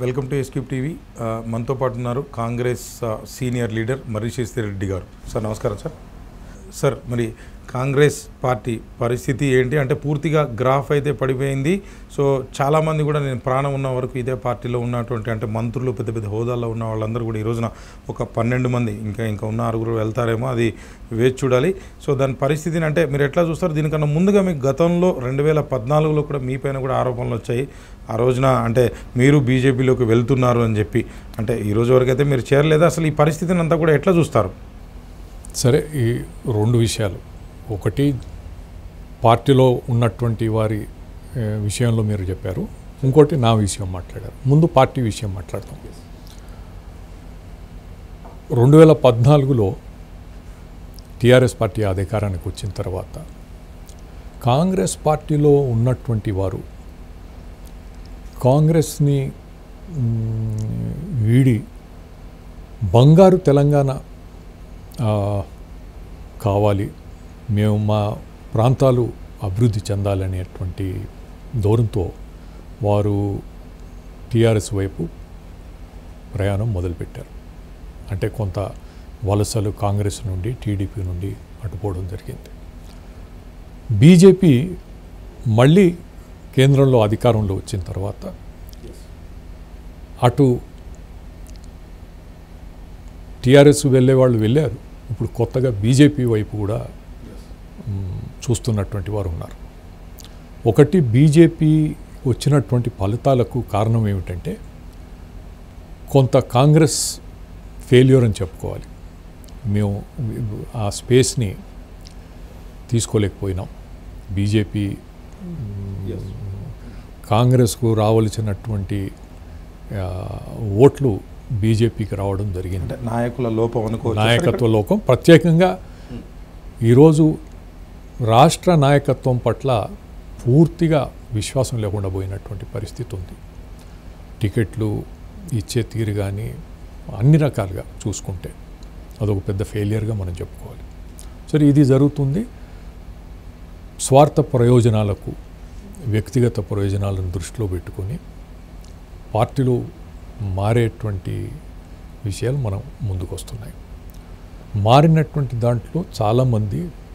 Welcome to S Cube TV ఆ, మనతో పాటు ఉన్నారు కాంగ్రెస్ ఆ, సీనియర్ లీడర్ మర్రిశేస్తి రెడ్డి గారు సార్ నమస్కారం సార్ సార్ మరి కాంగ్రెస్ పార్టీ పరిస్థితి ఏంటి అంటే పూర్తిగా గ్రాఫ్ అయితే పడిపోయింది సో చాలామంది కూడా నేను ప్రాణం ఉన్న వరకు ఇదే పార్టీలో ఉన్నటువంటి అంటే మంత్రులు పెద్ద పెద్ద హోదాల్లో ఉన్న వాళ్ళందరూ కూడా ఈ రోజున ఒక పన్నెండు మంది ఇంకా ఇంకా ఉన్న ఆరుగురు వెళ్తారేమో అది వేచి చూడాలి సో దాని పరిస్థితిని అంటే మీరు ఎట్లా చూస్తారు దీనికన్నా ముందుగా మీకు గతంలో రెండు వేల పద్నాలుగులో కూడా మీ పైన కూడా ఆరోపణలు వచ్చాయి ఆ రోజున అంటే మీరు బీజేపీలోకి వెళ్తున్నారు అని చెప్పి అంటే ఈ రోజు వరకు అయితే మీరు చేరలేదు అసలు ఈ పరిస్థితిని అంతా కూడా ఎట్లా చూస్తారు సరే ఈ రెండు విషయాలు ఒకటి పార్టీలో ఉన్నటువంటి వారి ఏ, విషయంలో మీరు చెప్పారు ఇంకోటి నా విషయం మాట్లాడారు ముందు పార్టీ విషయం మాట్లాడతాం రెండు వేల పద్నాలుగులో టీఆర్ఎస్ పార్టీ అధికారానికి వచ్చిన తర్వాత కాంగ్రెస్ పార్టీలో ఉన్నటువంటి వారు కాంగ్రెస్ని మ్, వీడి బంగారు తెలంగాణ ఆ, కావాలి మేము మా ప్రాంతాలు అభివృద్ధి చెందాలనేటువంటి ధోరణితో వారు టీఆర్ఎస్ వైపు ప్రయాణం మొదలుపెట్టారు అంటే కొంత వలసలు కాంగ్రెస్ నుండి టీడీపీ నుండి అటుపోవడం జరిగింది బీజేపీ మళ్ళీ కేంద్రంలో అధికారంలో వచ్చిన తర్వాత అటు టీఆర్ఎస్ వెళ్ళే వాళ్ళు వెళ్ళారు ఇప్పుడు కొత్తగా బీజేపీ వైపు కూడా మ్, చూస్తున్నటువంటి వారు ఉన్నారు ఒకటి బీజేపీ వచ్చినటువంటి ఫలితాలకు కారణం ఏమిటంటే కొంత కాంగ్రెస్ ఫెయిల్యూర్ అని చెప్పుకోవాలి మేము ఆ స్పేస్ని తీసుకోలేకపోయినాం బీజేపీ కాంగ్రెస్కు రావలసినటువంటి ఆ, ఓట్లు బీజేపీకి రావడం జరిగింది అంటే నాయకుల లోపం అనుకోవచ్చు నాయకత్వ లోకం ప్రత్యేకంగా ఈరోజు రాష్ట్ర నాయకత్వం పట్ల పూర్తిగా విశ్వాసం లేకుండా పోయినటువంటి పరిస్థితి ఉంది టికెట్లు ఇచ్చే తీరు కానీ అన్ని రకాలుగా చూసుకుంటే అదొక పెద్ద ఫెయిలియర్గా మనం చెప్పుకోవాలి సరే ఇది జరుగుతుంది స్వార్థ ప్రయోజనాలకు వ్యక్తిగత ప్రయోజనాలను దృష్టిలో పెట్టుకొని పార్టీలు మారేటువంటి విషయాలు మనం ముందుకు వస్తున్నాయి మారినటువంటి దాంట్లో చాలామంది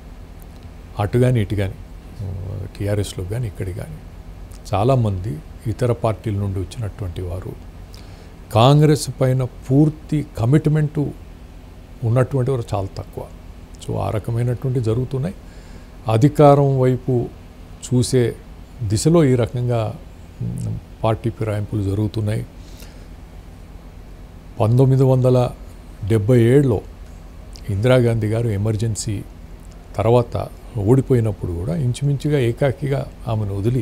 అటు కానీ ఇటు కానీ టీఆర్ఎస్లో కానీ ఇక్కడి కానీ చాలామంది ఇతర పార్టీల నుండి వచ్చినటువంటి వారు కాంగ్రెస్ పైన పూర్తి కమిట్మెంటు ఉన్నటువంటి వారు చాలా తక్కువ సో ఆ రకమైనటువంటి జరుగుతున్నాయి అధికారం వైపు చూసే దిశలో ఈ రకంగా మ్, పార్టీ ఫిరాయింపులు జరుగుతున్నాయి పంతొమ్మిది వందల డెబ్బై ఏడులో ఇందిరాగాంధీ గారు ఎమర్జెన్సీ తర్వాత ఓడిపోయినప్పుడు కూడా ఇంచుమించుగా ఏకాకిగా ఆమెను వదిలి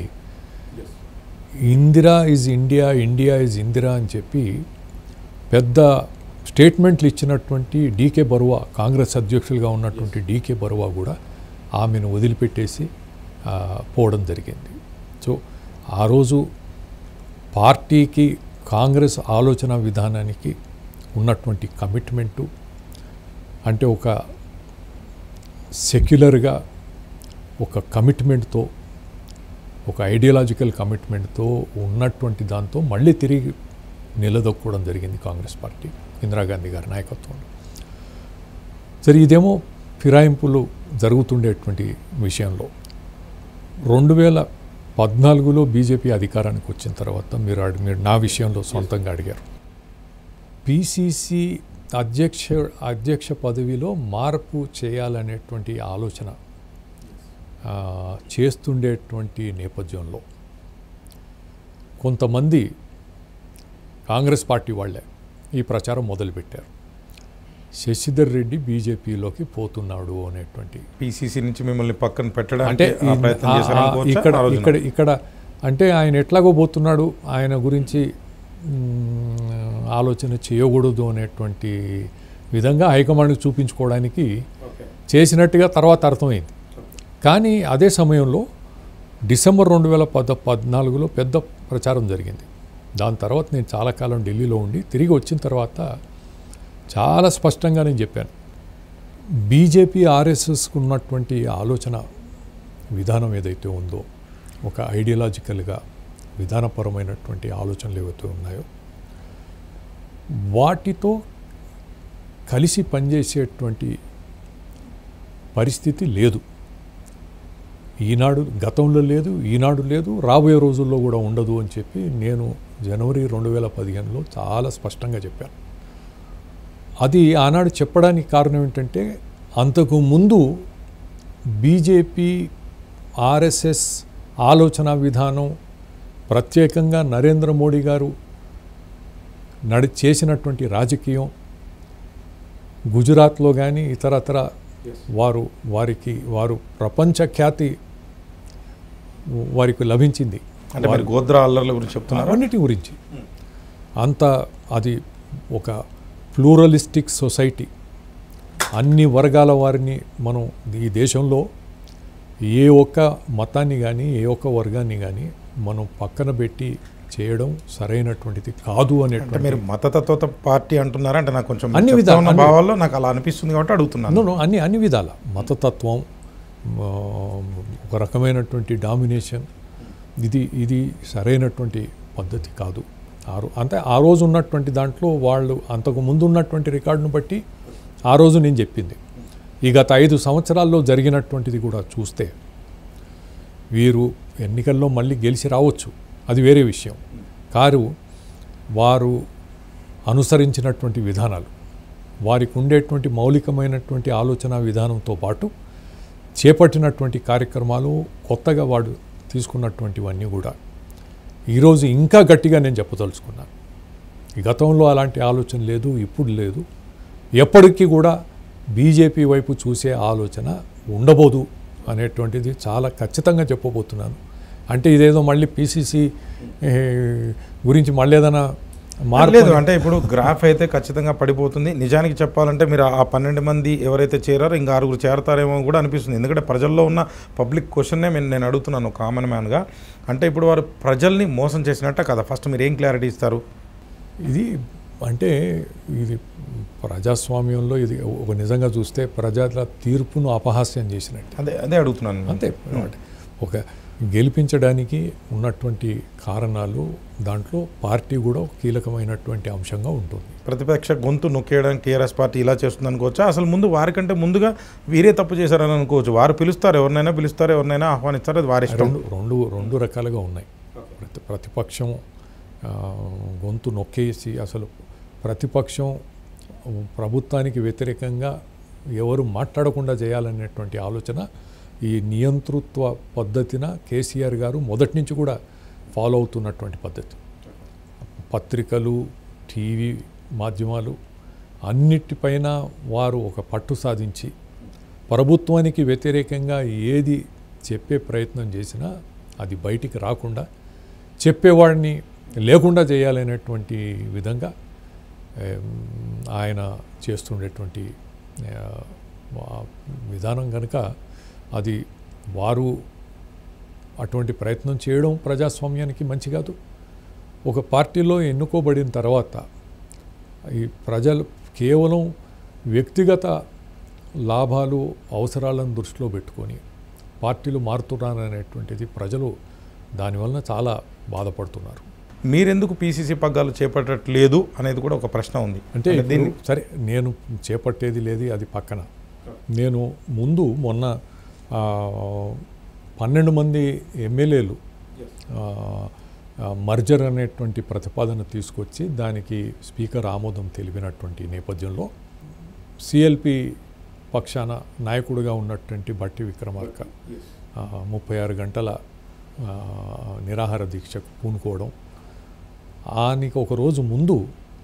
Indira is India India is Indira అని చెప్పి పెద్ద స్టేట్మెంట్లు ఇచ్చినటువంటి డీకే బరువా కాంగ్రెస్ అధ్యక్షులుగా ఉన్నటువంటి డీకే బరువా కూడా ఆమెను వదిలిపెట్టేసి ఆ, పోవడం జరిగింది సో ఆ రోజు పార్టీకి కాంగ్రెస్ ఆలోచన విధానానికి ఉన్నటువంటి కమిట్మెంటు అంటే ఒక సెక్యులర్గా ఒక కమిట్మెంట్తో ఒక ఐడియాలజికల్ కమిట్మెంట్తో ఉన్నటువంటి దాంతో మళ్ళీ తిరిగి నిలదొక్కుకోవడం జరిగింది కాంగ్రెస్ పార్టీ ఇందిరాగాంధీ గారి నాయకత్వంలో సరే ఇదేమో ఫిరాయింపులు జరుగుతుండేటువంటి విషయంలో రెండు వేల పద్నాలుగులో బీజేపీ అధికారానికి వచ్చిన తర్వాత మీరు అడి- మీరు నా విషయంలో సొంతంగా అడిగారు పిసిసి అధ్యక్ష అధ్యక్ష పదవిలో మార్పు చేయాలనేటువంటి ఆలోచన ఆ, చేస్తుండేటువంటి నేపథ్యంలో కొంతమంది కాంగ్రెస్ పార్టీ వాళ్ళే ఈ ప్రచారం మొదలుపెట్టారు శశిధర్ రెడ్డి బీజేపీలోకి పోతున్నాడు అనేటువంటి పీసీసీ నుంచి మిమ్మల్ని పక్కన అంటే పెట్టడానికి ఆ ఈ- ప్రయత్నం ఆ- చేశారు ఆ- అనుకోవచ్చా? ఇక్కడ ఆ రోజున? ఇక్కడ ఇక్కడ అంటే ఆయన ఎట్లాగో పోతున్నాడు ఆయన గురించి మ్, ఆలోచన చేయకూడదు అనేటువంటి విధంగా హైకమాండ్కి చూపించుకోవడానికి చేసినట్టుగా తర్వాత అర్థమైంది కానీ అదే సమయంలో డిసెంబర్ రెండు వేల పద పద్నాలుగులో పెద్ద ప్రచారం జరిగింది దాని తర్వాత నేను చాలా కాలం ఢిల్లీలో ఉండి తిరిగి వచ్చిన తర్వాత చాలా స్పష్టంగా నేను చెప్పాను బీజేపీ ఆర్ఎస్ఎస్కు ఉన్నటువంటి ఆలోచన విధానం ఏదైతే ఉందో ఒక ఐడియాలజికల్గా విధానపరమైనటువంటి ఆలోచనలు ఏవైతే ఉన్నాయో వాటితో కలిసి పనిచేసేటువంటి పరిస్థితి లేదు ఈనాడు గతంలో లేదు ఈనాడు లేదు రాబోయే రోజుల్లో కూడా ఉండదు అని చెప్పి నేను జనవరి రెండు వేల పదిహేనులో చాలా స్పష్టంగా చెప్పాను అది ఆనాడు చెప్పడానికి కారణం ఏంటంటే అంతకు ముందు బీజేపీ ఆర్ఎస్ఎస్ ఆలోచన విధానం ప్రత్యేకంగా నరేంద్ర మోడీ గారు నడి చేసినటువంటి రాజకీయం గుజరాత్లో కానీ ఇతరత్ర వారు వారికి వారు ప్రపంచ ఖ్యాతి వారికి లభించింది అంటే మీరు గోద్రా అల్లర్ల గురించి చెప్తున్నారా అన్నిటి గురించి అంత అది ఒక ప్లూరలిస్టిక్ సొసైటీ అన్ని వర్గాల వారిని మనం ఈ దేశంలో ఏ ఒక్క మతాన్ని కానీ ఏ ఒక్క వర్గాన్ని కానీ మనం పక్కన పెట్టి చేయడం సరైనటువంటిది కాదు అంటే అనేటువంటి మీరు మతతత్వ పార్టీ అంటున్నారా అంటే నాకు కొంచెం అన్ని చెప్తా విధాలు, ఉన్న అన్ని- భావాల్లో నాకు అలా అనిపిస్తుంది కాబట్టి అడుగుతున్నాను నో, నో, అన్ని అన్ని విధాల మతతత్వం ఆ, ఒక రకమైనటువంటి డామినేషన్ ఇది ఇది సరైనటువంటి పద్ధతి కాదు ఆ రో అంటే ఆ రోజు ఉన్నటువంటి దాంట్లో వాళ్ళు అంతకు ముందు ఉన్నటువంటి రికార్డును బట్టి ఆ రోజు నేను చెప్పింది ఈ గత ఐదు సంవత్సరాల్లో జరిగినటువంటిది కూడా చూస్తే వీరు ఎన్నికల్లో మళ్ళీ గెలిచి రావచ్చు అది వేరే విషయం కారు వారు అనుసరించినటువంటి విధానాలు వారికి ఉండేటువంటి మౌలికమైనటువంటి ఆలోచన విధానంతో పాటు చేపట్టినటువంటి కార్యక్రమాలు కొత్తగా వాడు తీసుకున్నటువంటివన్నీ కూడా ఈరోజు ఇంకా గట్టిగా నేను చెప్పదలుచుకున్నాను ఈ గతంలో అలాంటి ఆలోచన లేదు ఇప్పుడు లేదు ఎప్పటికీ కూడా బీజేపీ వైపు చూసే ఆలోచన ఉండబోదు అనేటువంటిది చాలా ఖచ్చితంగా చెప్పబోతున్నాను అంటే ఇదేదో మళ్ళీ పీసీసీ గురించి మళ్ళీ ఏదైనా మార్పు లేదు అంటే ఇప్పుడు గ్రాఫ్ అయితే ఖచ్చితంగా పడిపోతుంది నిజానికి చెప్పాలంటే మీరు ఆ పన్నెండు మంది ఎవరైతే చేరారో ఇంకా ఆరుగురు చేరతారేమో కూడా అనిపిస్తుంది ఎందుకంటే ప్రజల్లో ఉన్న పబ్లిక్ క్వశ్చన్నే నేను నేను అడుగుతున్నాను కామన్ మ్యాన్గా అంటే ఇప్పుడు వారు ప్రజల్ని మోసం చేసినట్ట కదా ఫస్ట్ మీరు ఏం క్లారిటీ ఇస్తారు ఇది అంటే ఇది ప్రజాస్వామ్యంలో ఇది ఒక నిజంగా చూస్తే ప్రజల తీర్పును అపహాస్యం చేసినట్టు అదే అదే అడుగుతున్నాను నేను. అంతే అంటే ఒక గెలిపించడానికి ఉన్నటువంటి కారణాలు దాంట్లో పార్టీ కూడా ఒక కీలకమైనటువంటి అంశంగా ఉంటుంది ప్రతిపక్ష గొంతు నొక్కేయడానికి టీఆర్ఎస్ పార్టీ ఇలా చేస్తుంది అనుకోవచ్చా అసలు ముందు వారికంటే ముందుగా వీరే తప్పు చేశారని అనుకోవచ్చు వారు పిలుస్తారు ఎవరినైనా పిలుస్తారు ఎవరినైనా ఆహ్వానిస్తారు అది వారి ఇష్టం రెండు రెండు రెండు రకాలుగా ఉన్నాయి ప్రతి ప్రతిపక్షం ఆ, గొంతు నొక్కేసి అసలు ప్రతిపక్షం ప్రభుత్వానికి వ్యతిరేకంగా ఎవరు మాట్లాడకుండా చేయాలనేటువంటి ఆలోచన ఈ నియంతృత్వ పద్ధతిన కేసీఆర్ గారు మొదటి నుంచి కూడా ఫాలో అవుతున్నటువంటి పద్ధతి పత్రికలు టీవీ మాధ్యమాలు అన్నిటిపైన వారు ఒక పట్టు సాధించి ప్రభుత్వానికి వ్యతిరేకంగా ఏది చెప్పే ప్రయత్నం చేసినా అది బయటికి రాకుండా చెప్పేవాడిని లేకుండా చేయాలనేటువంటి విధంగా ఏం, ఆయన చేస్తుండేటువంటి ఆ, ఆ విధానం కనుక అది వారు అటువంటి ప్రయత్నం చేయడం ప్రజాస్వామ్యానికి మంచి కాదు ఒక పార్టీలో ఎన్నుకోబడిన తర్వాత ఈ ప్రజలు కేవలం వ్యక్తిగత లాభాలు అవసరాలను దృష్టిలో పెట్టుకొని పార్టీలు మారుతున్నారనేటువంటిది ప్రజలు దానివలన చాలా బాధపడుతున్నారు మీరెందుకు పీసీసీ పగ్గాలు చేపట్టట్లేదు అనేది కూడా ఒక ప్రశ్న ఉంది అంటే అంటే దీన్ని ఇప్పుడు సరే నేను చేపట్టేది లేదు అది పక్కన నేను ముందు మొన్న ఆ, పన్నెండు మంది ఎమ్మెల్యేలు మర్జర్ అనేటువంటి ప్రతిపాదన తీసుకొచ్చి దానికి స్పీకర్ ఆమోదం తెలిపినటువంటి నేపథ్యంలో సిఎల్పి పక్షాన నాయకుడిగా ఉన్నటువంటి బట్టి విక్రమార్క ఆ, ముప్పై ఆరు గంటల ఆ, నిరాహార దీక్షకు పూనుకోవడం ఆనికి ఒక రోజు ముందు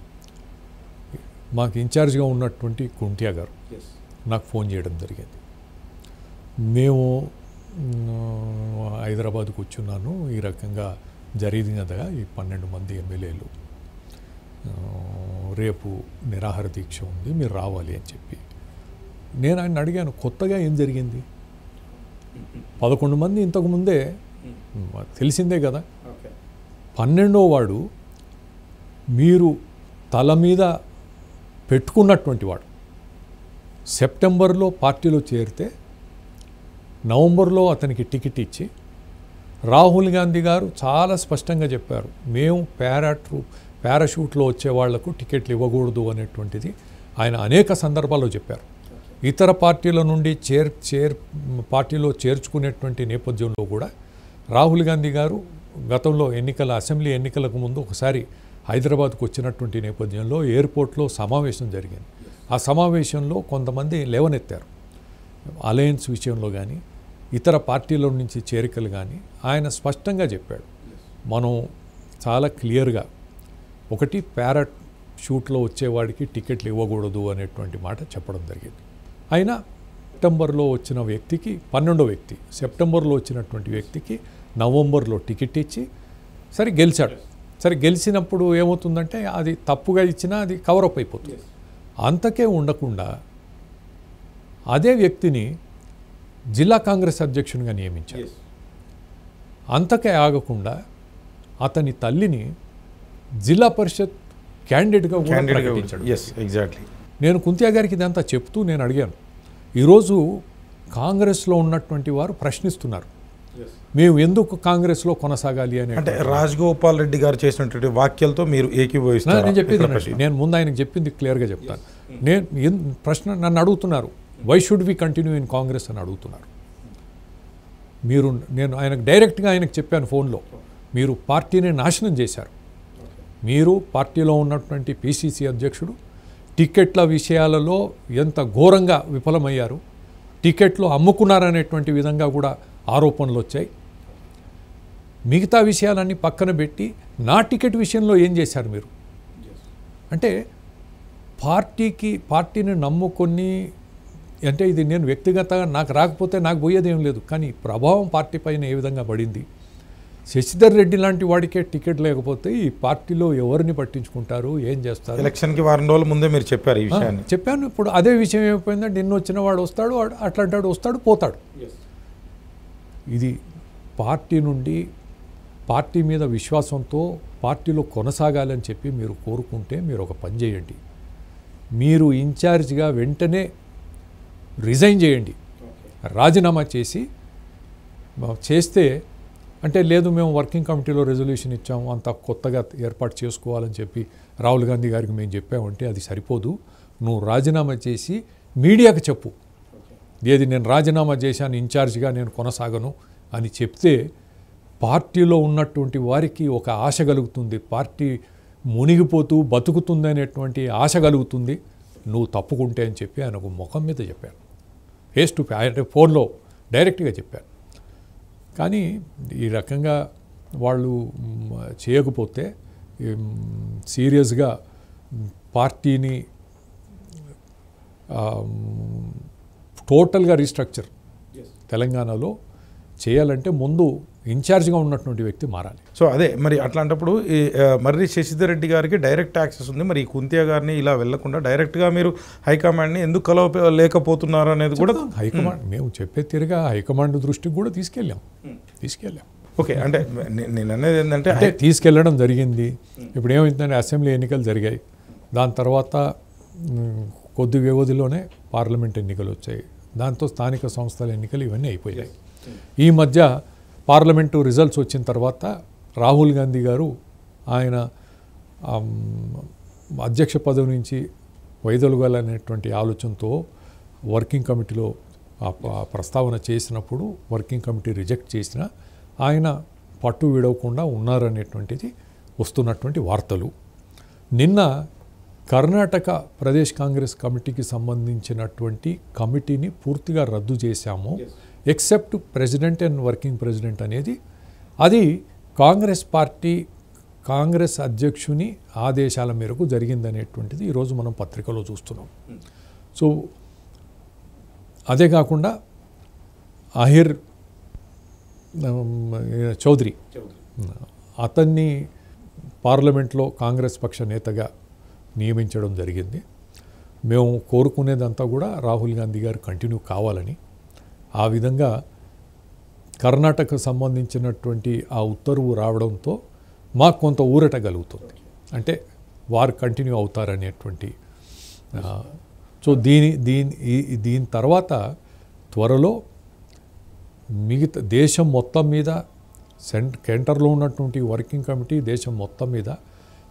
మాకు ఇన్ఛార్జ్గా ఉన్నటువంటి కుంటియా గారు నాకు ఫోన్ చేయడం జరిగింది మేము మ్, హైదరాబాద్కు వచ్చున్నాను ఈ రకంగా జరిగింది కదా ఈ పన్నెండు మంది ఎమ్మెల్యేలు ఆ, రేపు నిరాహార దీక్ష ఉంది మీరు రావాలి అని చెప్పి నేను ఆయన అడిగాను కొత్తగా ఏం జరిగింది పదకొండు మంది ఇంతకు ముందే మ్, తెలిసిందే కదా పన్నెండో వాడు మీరు తల మీద పెట్టుకున్నటువంటి వాడు సెప్టెంబర్లో పార్టీలో చేరితే నవంబర్లో అతనికి టికెట్ ఇచ్చి రాహుల్ గాంధీ గారు చాలా స్పష్టంగా చెప్పారు మేము పారాట్రూప్ పారాషూట్లో వచ్చే వాళ్లకు టికెట్లు ఇవ్వకూడదు అనేటువంటిది ఆయన అనేక సందర్భాల్లో చెప్పారు ఇతర పార్టీల నుండి చేర్ చేర్ పార్టీలో చేర్చుకునేటువంటి నేపథ్యంలో కూడా రాహుల్ గాంధీ గారు గతంలో ఎన్నికల అసెంబ్లీ ఎన్నికలకు ముందు ఒకసారి హైదరాబాద్కు వచ్చినటువంటి నేపథ్యంలో ఎయిర్పోర్ట్లో సమావేశం జరిగింది ఆ సమావేశంలో కొంతమంది లేవనెత్తారు అలయన్స్ విషయంలో కానీ ఇతర పార్టీల నుంచి చేరికలు కానీ ఆయన స్పష్టంగా చెప్పాడు మనం చాలా క్లియర్గా ఒకటి ప్యారట్ షూట్లో వచ్చేవాడికి టికెట్లు ఇవ్వకూడదు అనేటువంటి మాట చెప్పడం జరిగింది అయినా సెప్టెంబర్లో వచ్చిన వ్యక్తికి పన్నెండో వ్యక్తి సెప్టెంబర్లో వచ్చినటువంటి వ్యక్తికి నవంబర్లో టికెట్ ఇచ్చి సరే గెలిచాడు సరే గెలిచినప్పుడు ఏమవుతుందంటే అది తప్పుగా ఇచ్చినా అది కవరప్ అయిపోతుంది అంతకే ఉండకుండా అదే వ్యక్తిని జిల్లా కాంగ్రెస్ అధ్యక్షునిగా నియమించారు అంతకే ఆగకుండా అతని తల్లిని జిల్లా పరిషత్ క్యాండిడేట్గా కూడా ప్రకటించాడు ఎస్ ఎగ్జాక్ట్లీ నేను కుంతియా గారికి ఇదంతా చెప్తూ నేను అడిగాను ఈరోజు కాంగ్రెస్లో ఉన్నటువంటి వారు ప్రశ్నిస్తున్నారు మేము ఎందుకు కాంగ్రెస్లో కొనసాగాలి అనే అంటే రాజగోపాల్ రెడ్డి గారు చేసినటువంటి వాక్యాలతో మీరు నా- ఏకీభవిస్తారు నేను చెప్పేది వినండి. నేను ముందు ఆయనకు చెప్పింది క్లియర్గా చెప్తాను నేను ఎన్- ప్రశ్న నన్ను అడుగుతున్నారు why should we continue in Congress అని అడుగుతున్నారు మీరు నేను ఆయనకు డైరెక్ట్గా ఆయనకు చెప్పాను ఫోన్లో మీరు పార్టీని నాశనం చేశారు మీరు పార్టీలో ఉన్నటువంటి పిసిసి అధ్యక్షుడు టికెట్ల విషయాలలో ఎంత ఘోరంగా విఫలమయ్యారు టికెట్లు అమ్ముకున్నారనేటువంటి విధంగా కూడా ఆరోపణలు వచ్చాయి మిగతా విషయాలన్నీ పక్కన పెట్టి నా టికెట్ విషయంలో ఏం చేశారు మీరు అంటే పార్టీకి పార్టీని నమ్ముకొని అంటే ఇది నేను వ్యక్తిగతంగా నాకు రాకపోతే నాకు పోయేది ఏం లేదు కానీ ప్రభావం పార్టీ పైన ఏ విధంగా పడింది శశిధర్ రెడ్డి లాంటి వాడికే టికెట్ లేకపోతే ఈ పార్టీలో ఎవరిని పట్టించుకుంటారు ఏం చేస్తారు ఎలక్షన్ కి వారం రోజుల ముందే మీరు చెప్పారు ఈ ఆ, విషయాన్ని చెప్పాను ఇప్పుడు అదే విషయం ఏమైపోయిందంటే నిన్న వచ్చిన వాడు వస్తాడు వాడు అట్లాంటి వాడు వస్తాడు పోతాడు ఇది పార్టీ నుండి పార్టీ మీద విశ్వాసంతో పార్టీలో కొనసాగాలని చెప్పి మీరు కోరుకుంటే మీరు ఒక పని చేయండి మీరు ఇన్ఛార్జ్గా వెంటనే రిజైన్ చేయండి రాజీనామా చేసి మ- చేస్తే అంటే లేదు మేము వర్కింగ్ కమిటీలో రెజల్యూషన్ ఇచ్చాము అంత కొత్తగా ఏర్పాటు చేసుకోవాలని చెప్పి రాహుల్ గాంధీ గారికి మేము చెప్పామంటే అది సరిపోదు నువ్వు రాజీనామా చేసి మీడియాకి చెప్పు ఏది నేను రాజీనామా చేశాను ఇన్ఛార్జిగా నేను కొనసాగను అని చెప్తే పార్టీలో ఉన్నటువంటి వారికి ఒక ఆశ కలుగుతుంది పార్టీ మునిగిపోతూ బతుకుతుంది అనేటువంటి ఆశ కలుగుతుంది నువ్వు తప్పుకుంటే అని చెప్పి ఆయనకు ముఖం మీద చెప్పాను ఫేస్ టు అంటే ఫోన్లో డైరెక్ట్గా చెప్పాను కానీ ఈ రకంగా వాళ్ళు మ్, చేయకపోతే మ్, సీరియస్గా మ్, పార్టీని ఆ, మ్, టోటల్గా రీస్ట్రక్చర్ తెలంగాణలో చేయాలంటే ముందు ఇన్ఛార్జ్గా ఉన్నటువంటి వ్యక్తి మారాలి సో అదే మరి అట్లాంటప్పుడు ఈ ఆ, మర్రి శశిధర్ రెడ్డి గారికి డైరెక్ట్ యాక్సెస్ ఉంది మరి ఈ కుంతియా గారిని ఇలా వెళ్లకుండా డైరెక్ట్గా మీరు హైకమాండ్ని ఎందుకు కలవ లేకపోతున్నారు అనేది కూడా హైకమాండ్ మేము చెప్పే తిరిగా హైకమాండ్ దృష్టికి కూడా తీసుకెళ్ళాం తీసుకెళ్ళాం ఓకే అంటే నే- నేను అనేది ఏంటంటే అంటే తీసుకెళ్ళడం జరిగింది ఇప్పుడు ఏమైందంటే అసెంబ్లీ ఎన్నికలు జరిగాయి దాని తర్వాత మ్, కొద్ది వ్యవధిలోనే పార్లమెంట్ ఎన్నికలు వచ్చాయి దాంతో స్థానిక సంస్థల ఎన్నికలు ఇవన్నీ అయిపోయాయి ఈ మధ్య పార్లమెంటు రిజల్ట్స్ వచ్చిన తర్వాత రాహుల్ గాంధీ గారు ఆయన ఆమ్, అధ్యక్ష పదవి నుంచి వైదొలగాలనేటువంటి ఆలోచనతో వర్కింగ్ కమిటీలో ఆ ప- ఆ ప్రస్తావన చేసినప్పుడు వర్కింగ్ కమిటీ రిజెక్ట్ చేసిన ఆయన పట్టు విడవకుండా ఉన్నారనేటువంటిది వస్తున్నటువంటి వార్తలు నిన్న కర్ణాటక ప్రదేశ్ కాంగ్రెస్ కమిటీకి సంబంధించినటువంటి కమిటీని పూర్తిగా రద్దు చేశాము except president and working president అనేది అది కాంగ్రెస్ పార్టీ కాంగ్రెస్ అధ్యక్షుని ఆదేశాల మేరకు జరిగిందనేటువంటిది ఈరోజు మనం పత్రికలో చూస్తున్నాం సో అదే కాకుండా అహిర్ ఉమ్, చౌదరి అతన్ని పార్లమెంట్లో కాంగ్రెస్ పక్ష నేతగా నియమించడం జరిగింది మేము కోరుకునేదంతా కూడా రాహుల్ గాంధీ గారు కంటిన్యూ కావాలని ఆ విధంగా కర్ణాటకకు సంబంధించినటువంటి ఆ ఉత్తర్వు రావడంతో మాకు కొంత ఊరట కలుగుతుంది అంటే వారు కంటిన్యూ అవుతారనేటువంటి ఆ, సో దీని దీని ఈ- దీని తర్వాత త్వరలో మిగతా దేశం మొత్తం మీద సెంట్ సెంటర్లో ఉన్నటువంటి వర్కింగ్ కమిటీ దేశం మొత్తం మీద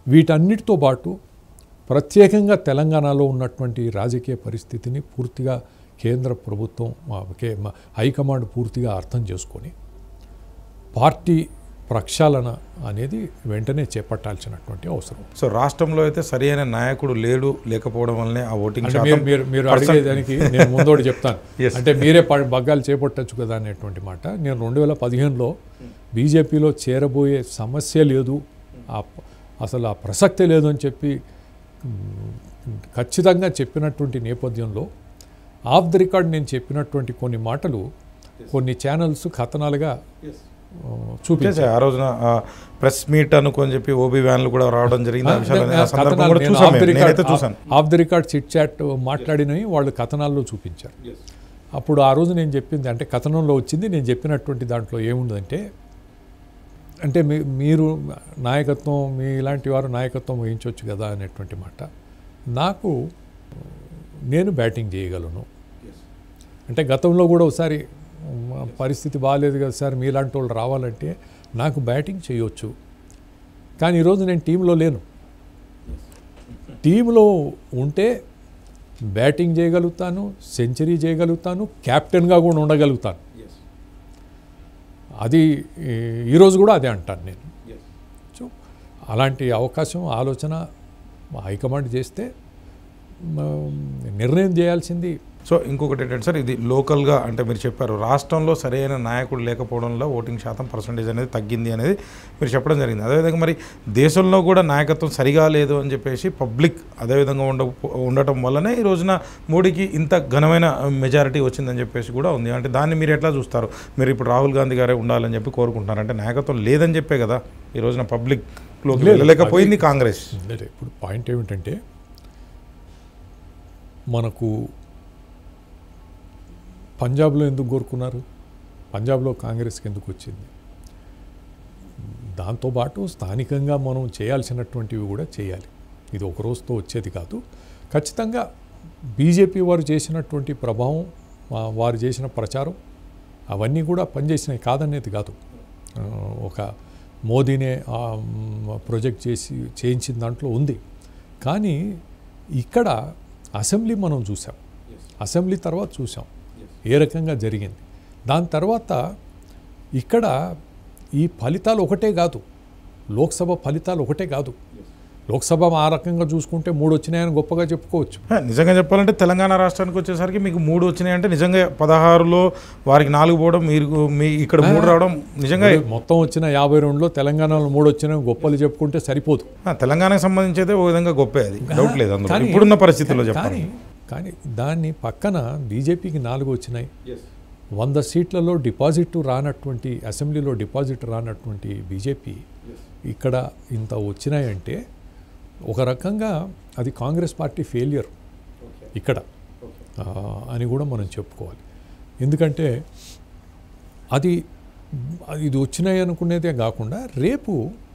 వీటన్నిటితో పాటు ప్రత్యేకంగా తెలంగాణలో ఉన్నటువంటి రాజకీయ పరిస్థితిని పూర్తిగా కేంద్ర ప్రభుత్వం మా- కే- మా హైకమాండ్ పూర్తిగా అర్థం చేసుకొని పార్టీ ప్రక్షాళన అనేది వెంటనే చేపట్టాల్సినటువంటి అవసరం సో రాష్ట్రంలో అయితే సరి అయిన నాయకుడు లేడు లేకపోవడం వల్లనే ఆ ఓటింగ్ అంటే శాతం మీరు మీరు మీరు percent- అడిగేదానికి నేను ముందోటి చెప్తాను Yes. అంటే మీరే ప- బగ్గాలు చేపట్టచ్చు కదా అనేటువంటి మాట నేను రెండు వేల పదిహేనులో బీజేపీలో చేరబోయే సమస్య లేదు ఆ ప- అసలు ఆ ప్రసక్తే లేదు అని చెప్పి మ్, ఖచ్చితంగా చెప్పినటువంటి నేపథ్యంలో ఆఫ్ ది రికార్డ్ నేను చెప్పినటువంటి కొన్ని మాటలు కొన్ని ఛానల్స్ కథనాలుగా ఆ, చూపించాయి చేశాయి. ఆ రోజున ప్రెస్ మీట్ అనుకొని చెప్పి ఓబీ వ్యాన్లు కూడా రావడం జరిగింది ఆ విషయాలు ఆ సందర్భం కథనాలు కూడా నేను చూసాం ఆఫ్ ది మేము. నేనైతే రికార్డ్ చూసాను off the record chit chat మాట్లాడినవి వాళ్ళు కథనాల్లో చూపించారు అప్పుడు ఆ రోజు నేను చెప్పింది అంటే కథనంలో వచ్చింది నేను చెప్పినటువంటి దాంట్లో ఏముందంటే అంటే మీ మీరు నాయకత్వం మీ ఇలాంటి వారు నాయకత్వం వహించవచ్చు కదా అనేటువంటి మాట నాకు నేను బ్యాటింగ్ చేయగలను అంటే గతంలో కూడా ఒకసారి మ, పరిస్థితి బాగాలేదు కదా సార్ మీలాంటి వాళ్ళు రావాలంటే నాకు బ్యాటింగ్ చేయొచ్చు కానీ ఈరోజు నేను టీంలో లేను టీంలో ఉంటే బ్యాటింగ్ చేయగలుగుతాను సెంచరీ చేయగలుగుతాను కెప్టెన్గా కూడా ఉండగలుగుతాను అది ఈ- ఈరోజు కూడా అదే అంటాను నేను సో అలాంటి అవకాశం ఆలోచన హైకమాండ్ చేస్తే మ, నిర్ణయం చేయాల్సింది సో ఇంకొకటి ఏంటంటే సార్ ఇది లోకల్గా అంటే మీరు చెప్పారు రాష్ట్రంలో సరైన నాయకుడు లేకపోవడంలో ఓటింగ్ శాతం పర్సంటేజ్ అనేది తగ్గింది అనేది మీరు చెప్పడం జరిగింది అదేవిధంగా మరి దేశంలో కూడా నాయకత్వం సరిగా లేదు అని చెప్పేసి పబ్లిక్ అదేవిధంగా ఉండ ఉండటం వల్లనే ఈ రోజున మోడీకి ఇంత ఘనమైన మెజారిటీ వచ్చిందని చెప్పేసి కూడా ఉంది అంటే దాన్ని మీరు ఎట్లా చూస్తారు మీరు ఇప్పుడు రాహుల్ గాంధీ గారే ఉండాలని చెప్పి కోరుకుంటున్నారు అంటే నాయకత్వం లేదని చెప్పే కదా ఈ రోజున పబ్లిక్లోకి లేదు, వెళ్ళలేకపోయింది కాంగ్రెస్ లేదు ఇప్పుడు పాయింట్ ఏమిటంటే మనకు పంజాబ్లో ఎందుకు కోరుకున్నారు పంజాబ్లో కాంగ్రెస్కి ఎందుకు వచ్చింది దాంతోపాటు స్థానికంగా మనం చేయాల్సినటువంటివి కూడా చేయాలి ఇది ఒక రోజుతో వచ్చేది కాదు ఖచ్చితంగా బీజేపీ వారు చేసినటువంటి ప్రభావం వా- వారు చేసిన ప్రచారం అవన్నీ కూడా పనిచేసినాయి కాదనేది కాదు ఆ, ఒక మోదీనే ఆ, మ్, ప్రొజెక్ట్ చేసి చేయించిన దాంట్లో ఉంది కానీ ఇక్కడ అసెంబ్లీ మనం చూసాం అసెంబ్లీ తర్వాత చూసాం ఏ రకంగా జరిగింది దాని తర్వాత ఇక్కడ ఈ ఫలితాలు ఒకటే కాదు లోక్సభ ఫలితాలు ఒకటే కాదు లోక్సభ ఆ రకంగా చూసుకుంటే మూడు వచ్చినాయని గొప్పగా చెప్పుకోవచ్చు హ, నిజంగా చెప్పాలంటే తెలంగాణ రాష్ట్రానికి వచ్చేసరికి మీకు మూడు వచ్చినాయంటే నిజంగా పదహారులో వారికి నాలుగు పోవడం మీరు మీ ఇక్కడ మూడు రావడం నిజంగా ఇప్పుడు మొత్తం వచ్చిన యాభై రెండులో తెలంగాణలో మూడు వచ్చిన గొప్పలు చెప్పుకుంటే సరిపోదు ఆ, తెలంగాణకు సంబంధించి అయితే ఓ విధంగా గొప్పే అది డౌట్ లేదు అందులో కానీ- ఇప్పుడున్న పరిస్థితుల్లో చెప్పాలి కానీ కానీ దాన్ని పక్కన బీజేపీకి నాలుగు వచ్చినాయి వంద సీట్లలో డిపాజిట్ రానటువంటి అసెంబ్లీలో డిపాజిట్ రానటువంటి బీజేపీ ఇక్కడ ఇంత వచ్చినాయంటే ఒక రకంగా అది కాంగ్రెస్ పార్టీ ఫెయిలియర్ ఇక్కడ ఆ, అని కూడా మనం చెప్పుకోవాలి ఎందుకంటే అది అది ఇది వచ్చినాయి అనుకునేదే కాకుండా రేపు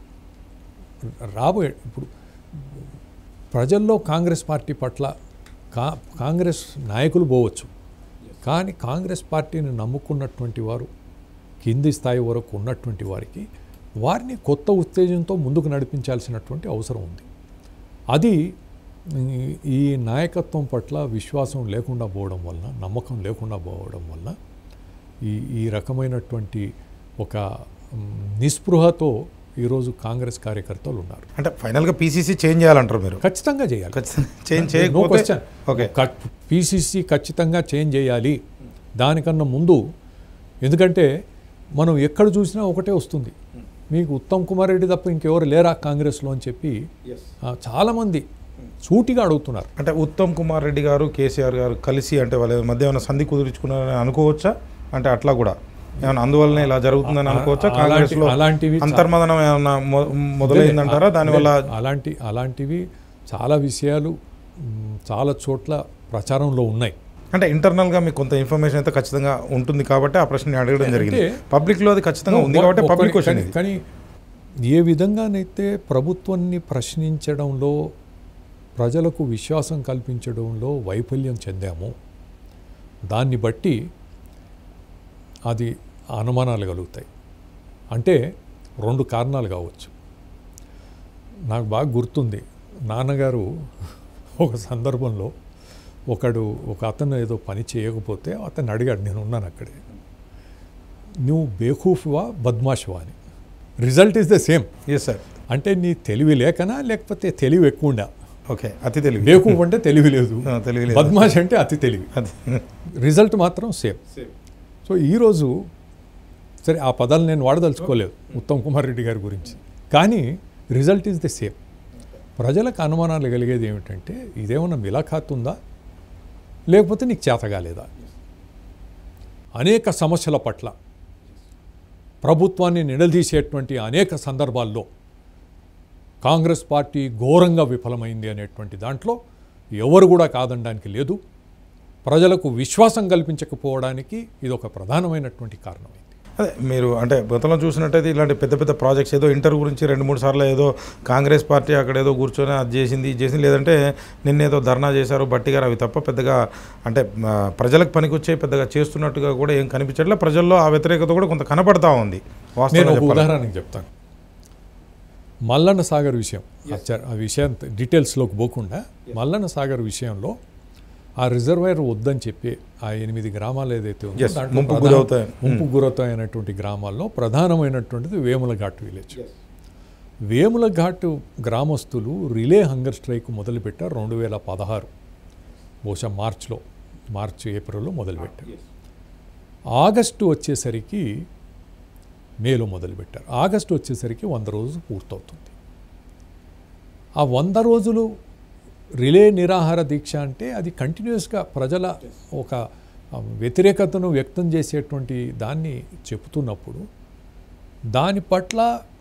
రాబోయే ఇప్పుడు ప్రజల్లో కాంగ్రెస్ పార్టీ పట్ల కా కాంగ్రెస్ నాయకులు పోవచ్చు కానీ కాంగ్రెస్ పార్టీని నమ్ముకున్నటువంటి వారు కింది స్థాయి వరకు ఉన్నటువంటి వారికి వారిని కొత్త ఉత్తేజంతో ముందుకు నడిపించాల్సినటువంటి అవసరం ఉంది అది ఈ- ఈ నాయకత్వం పట్ల విశ్వాసం లేకుండా పోవడం వలన నమ్మకం లేకుండా పోవడం వలన ఈ ఈ రకమైనటువంటి ఒక మ్, నిస్పృహతో ఈరోజు కాంగ్రెస్ కార్యకర్తలు ఉన్నారు అంటే ఫైనల్గా పీసీసీ చేంజ్ చేయాలంటారు మీరు ఖచ్చితంగా చేయాలి ఖచ్చితంగా చేంజ్ నో చేయకపోతే క్వశ్చన్ ఓకే పీసీసీ ఖచ్చితంగా చేంజ్ చేయాలి దానికన్నా ముందు ఎందుకంటే మనం ఎక్కడ చూసినా ఒకటే వస్తుంది మీకు ఉత్తమ్ కుమార్ రెడ్డి తప్ప ఇంకెవరు లేరా కాంగ్రెస్లో అని చెప్పి ఆ, చాలామంది సూటిగా అడుగుతున్నారు అంటే ఉత్తమ్ కుమార్ రెడ్డి గారు కేసీఆర్ గారు కలిసి అంటే వాళ్ళ మధ్య ఏమైనా సంధి కుదుర్చుకున్నారని అనుకోవచ్చా అంటే అట్లా కూడా ఏమైనా అందువల్లనే ఇలా జరుగుతుందని అనుకోవచ్చా అలాంటి- కాంగ్రెస్ లో అలాంటివి చా- అంతర్మదనం ఏమైనా మొ- మొదలైందంటారా దానివల్ల అలాంటి అలాంటివి చాలా విషయాలు మ్, చాలా చోట్ల ప్రచారంలో ఉన్నాయి అంటే ఇంటర్నల్ గా మీకు కొంత ఇన్ఫర్మేషన్ అయితే ఖచ్చితంగా ఉంటుంది కాబట్టి ఆ ప్రశ్న అడగడం జరిగింది అంటే- పబ్లిక్ లో అది ఖచ్చితంగా ఉంది కాబట్టి ఒక్క- పబ్లిక్ క్వశ్చన్ కానీ- ఇది కానీ ఏ విధంగానైతే ప్రభుత్వాన్ని ప్రశ్నించడంలో ప్రజలకు విశ్వాసం కల్పించడంలో వైఫల్యం చెందామో దాన్ని బట్టి అది అనుమానాలు కలుగుతాయి అంటే రెండు కారణాలు కావచ్చు నాకు బాగా గుర్తుంది నాన్నగారు ఒక సందర్భంలో ఒకడు ఒక అతను ఏదో పని చేయకపోతే అతను అడిగాడు నేను ఉన్నాను అక్కడే నువ్వు బేఖూఫ్వా బద్మాష్వా అని result is the same yes sir అంటే నీ తెలివి లేకనా లేకపోతే తెలివి ఎక్కువ ఉండా ఓకే అతి తెలివి బేకూఫ్ అంటే తెలివి లేదు ఆ, తెలివి లేదు. బద్మాష్ అంటే అతి తెలివి అది రిజల్ట్ మాత్రం సేమ్ సో ఈరోజు సరే ఆ పదాలు నేను వాడదలుచుకోలేదు ఉత్తమ్ కుమార్ రెడ్డి గారి గురించి కానీ రిజల్ట్ ఈజ్ ద సేమ్ ప్రజలకు అనుమానాలు కలిగేది ఏమిటంటే ఇదేమన్నా మిలాఖాత్ ఉందా లేకపోతే నీకు చేత కాలేదా అనేక సమస్యల పట్ల ప్రభుత్వాన్ని నిలదీసేటువంటి అనేక సందర్భాల్లో కాంగ్రెస్ పార్టీ ఘోరంగా విఫలమైంది అనేటువంటి దాంట్లో ఎవరు కూడా కాదనడానికి లేదు ప్రజలకు విశ్వాసం కల్పించకపోవడానికి ఇది ఒక ప్రధానమైనటువంటి కారణమైంది అదే మీరు అంటే గతంలో చూసినట్టయితే ఇలాంటి పెద్ద పెద్ద ప్రాజెక్ట్స్ ఏదో ఇంటర్ గురించి రెండు మూడు సార్లు ఏదో కాంగ్రెస్ పార్టీ అక్కడ ఏదో కూర్చొని అది చేసింది ఇది చేసింది లేదంటే నిన్న ఏదో ధర్నా చేశారు బట్టి గారు అవి తప్ప పెద్దగా అంటే ఆ, ప్రజలకు పనికొచ్చే పెద్దగా చేస్తున్నట్టుగా కూడా ఏం కనిపించట్లే ప్రజల్లో ఆ వ్యతిరేకత కూడా కొంత కనపడతా ఉంది నేను వాస్తవంగా ఒక చెప్పాలి ఉదాహరణకి చెప్తాను మల్లన్న సాగర్ విషయం ఆ చ- ఆ విషయం డీటెయిల్స్లోకి పోకుండా మల్లన్న సాగర్ విషయంలో ఆ రిజర్వాయర్ వద్దని చెప్పి ఆ ఎనిమిది గ్రామాలు ఏదైతే ఉందో Yes, దాంట్లో ముంపుకు ప్రధాన- గురవుతాయి. ముంపు గురవుతాయనేటువంటి గ్రామాల్లో ప్రధానమైనటువంటిది వేముల ఘాట్ విలేజ్ వేముల ఘాట్ గ్రామస్తులు రిలే హంగర్ స్ట్రైక్ మొదలుపెట్టారు రెండు వేల పదహారు బహుశా మార్చ్లో మార్చ్ ఏప్రిల్లో మొదలుపెట్టారు ఆగస్టు వచ్చేసరికి మేలో మొదలుపెట్టారు ఆగస్టు వచ్చేసరికి వంద రోజులు పూర్తవుతుంది ఆ వంద రోజులు రిలే నిరాహార దీక్ష అంటే అది కంటిన్యూస్గా ప్రజల ఒక ఆ, వ్యతిరేకతను వ్యక్తం చేసేటువంటి దాన్ని చెబుతున్నప్పుడు దాని పట్ల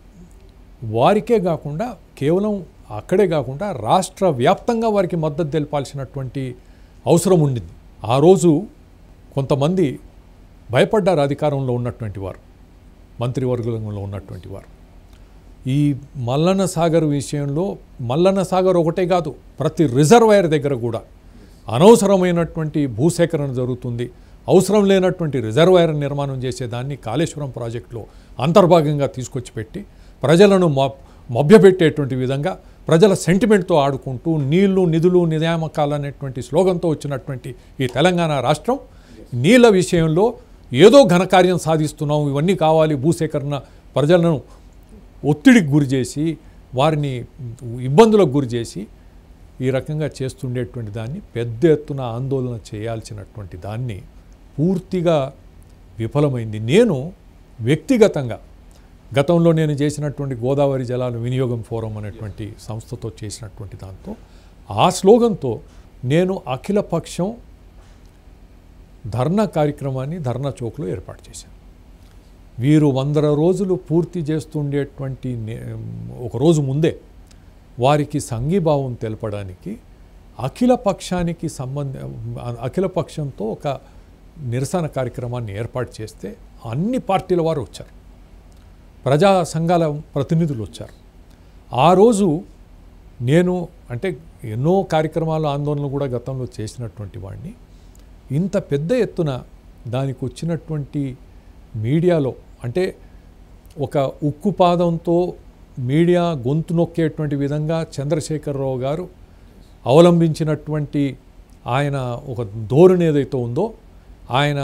వారికే కాకుండా కేవలం అక్కడే కాకుండా రాష్ట్ర వ్యాప్తంగా వారికి మద్దతు తెలపాల్సినటువంటి అవసరం ఉండింది ఆ రోజు కొంతమంది భయపడ్డారు అధికారంలో ఉన్నటువంటి వారు మంత్రివర్గంలో ఉన్నటువంటి వారు ఈ మల్లన్న సాగర్ విషయంలో మల్లన్న సాగర్ ఒకటే కాదు ప్రతి రిజర్వాయర్ దగ్గర కూడా అనవసరమైనటువంటి భూసేకరణ జరుగుతుంది అవసరం లేనటువంటి రిజర్వాయర్ నిర్మాణం చేసేదాన్ని కాళేశ్వరం ప్రాజెక్టులో అంతర్భాగంగా తీసుకొచ్చి పెట్టి ప్రజలను మ మభ్యపెట్టేటువంటి విధంగా ప్రజల సెంటిమెంట్తో ఆడుకుంటూ నీళ్లు నిధులు నియామకాలు అనేటువంటి స్లోగన్తో వచ్చినటువంటి ఈ తెలంగాణ రాష్ట్రం నీళ్ళ విషయంలో ఏదో ఘనకార్యం సాధిస్తున్నాం ఇవన్నీ కావాలి భూసేకరణ ప్రజలను ఒత్తిడికి గురి చేసి వారిని ఇబ్బందులకు గురి చేసి ఈ రకంగా చేస్తుండేటువంటి దాన్ని పెద్ద ఎత్తున ఆందోళన చేయాల్సినటువంటి దాన్ని పూర్తిగా విఫలమైంది నేను వ్యక్తిగతంగా గతంలో నేను చేసినటువంటి గోదావరి జలాల వినియోగం ఫోరం అనేటువంటి సంస్థతో చేసినటువంటి దాంతో ఆ స్లోగన్తో నేను అఖిలపక్షం ధర్నా కార్యక్రమాన్ని ధర్నా చౌక్లో ఏర్పాటు చేశాను వీరు వందల రోజులు పూర్తి చేస్తుండేటువంటి నే- ఒక రోజు ముందే వారికి సంఘీభావం తెలపడానికి అఖిల పక్షానికి సంబంధ అఖిల పక్షంతో ఒక నిరసన కార్యక్రమాన్ని ఏర్పాటు చేస్తే అన్ని పార్టీల వారు వచ్చారు ప్రజా సంఘాల ప్రతినిధులు వచ్చారు ఆ రోజు నేను అంటే ఎన్నో కార్యక్రమాలు ఆందోళనలు కూడా గతంలో చేసినటువంటి వాడిని ఇంత పెద్ద ఎత్తున దానికి వచ్చినటువంటి మీడియాలో అంటే ఒక ఉక్కు పాదంతో మీడియా గొంతు నొక్కేటువంటి విధంగా చంద్రశేఖరరావు గారు అవలంబించినటువంటి ఆయన ఒక ధోరణి ఏదైతే ఉందో ఆయన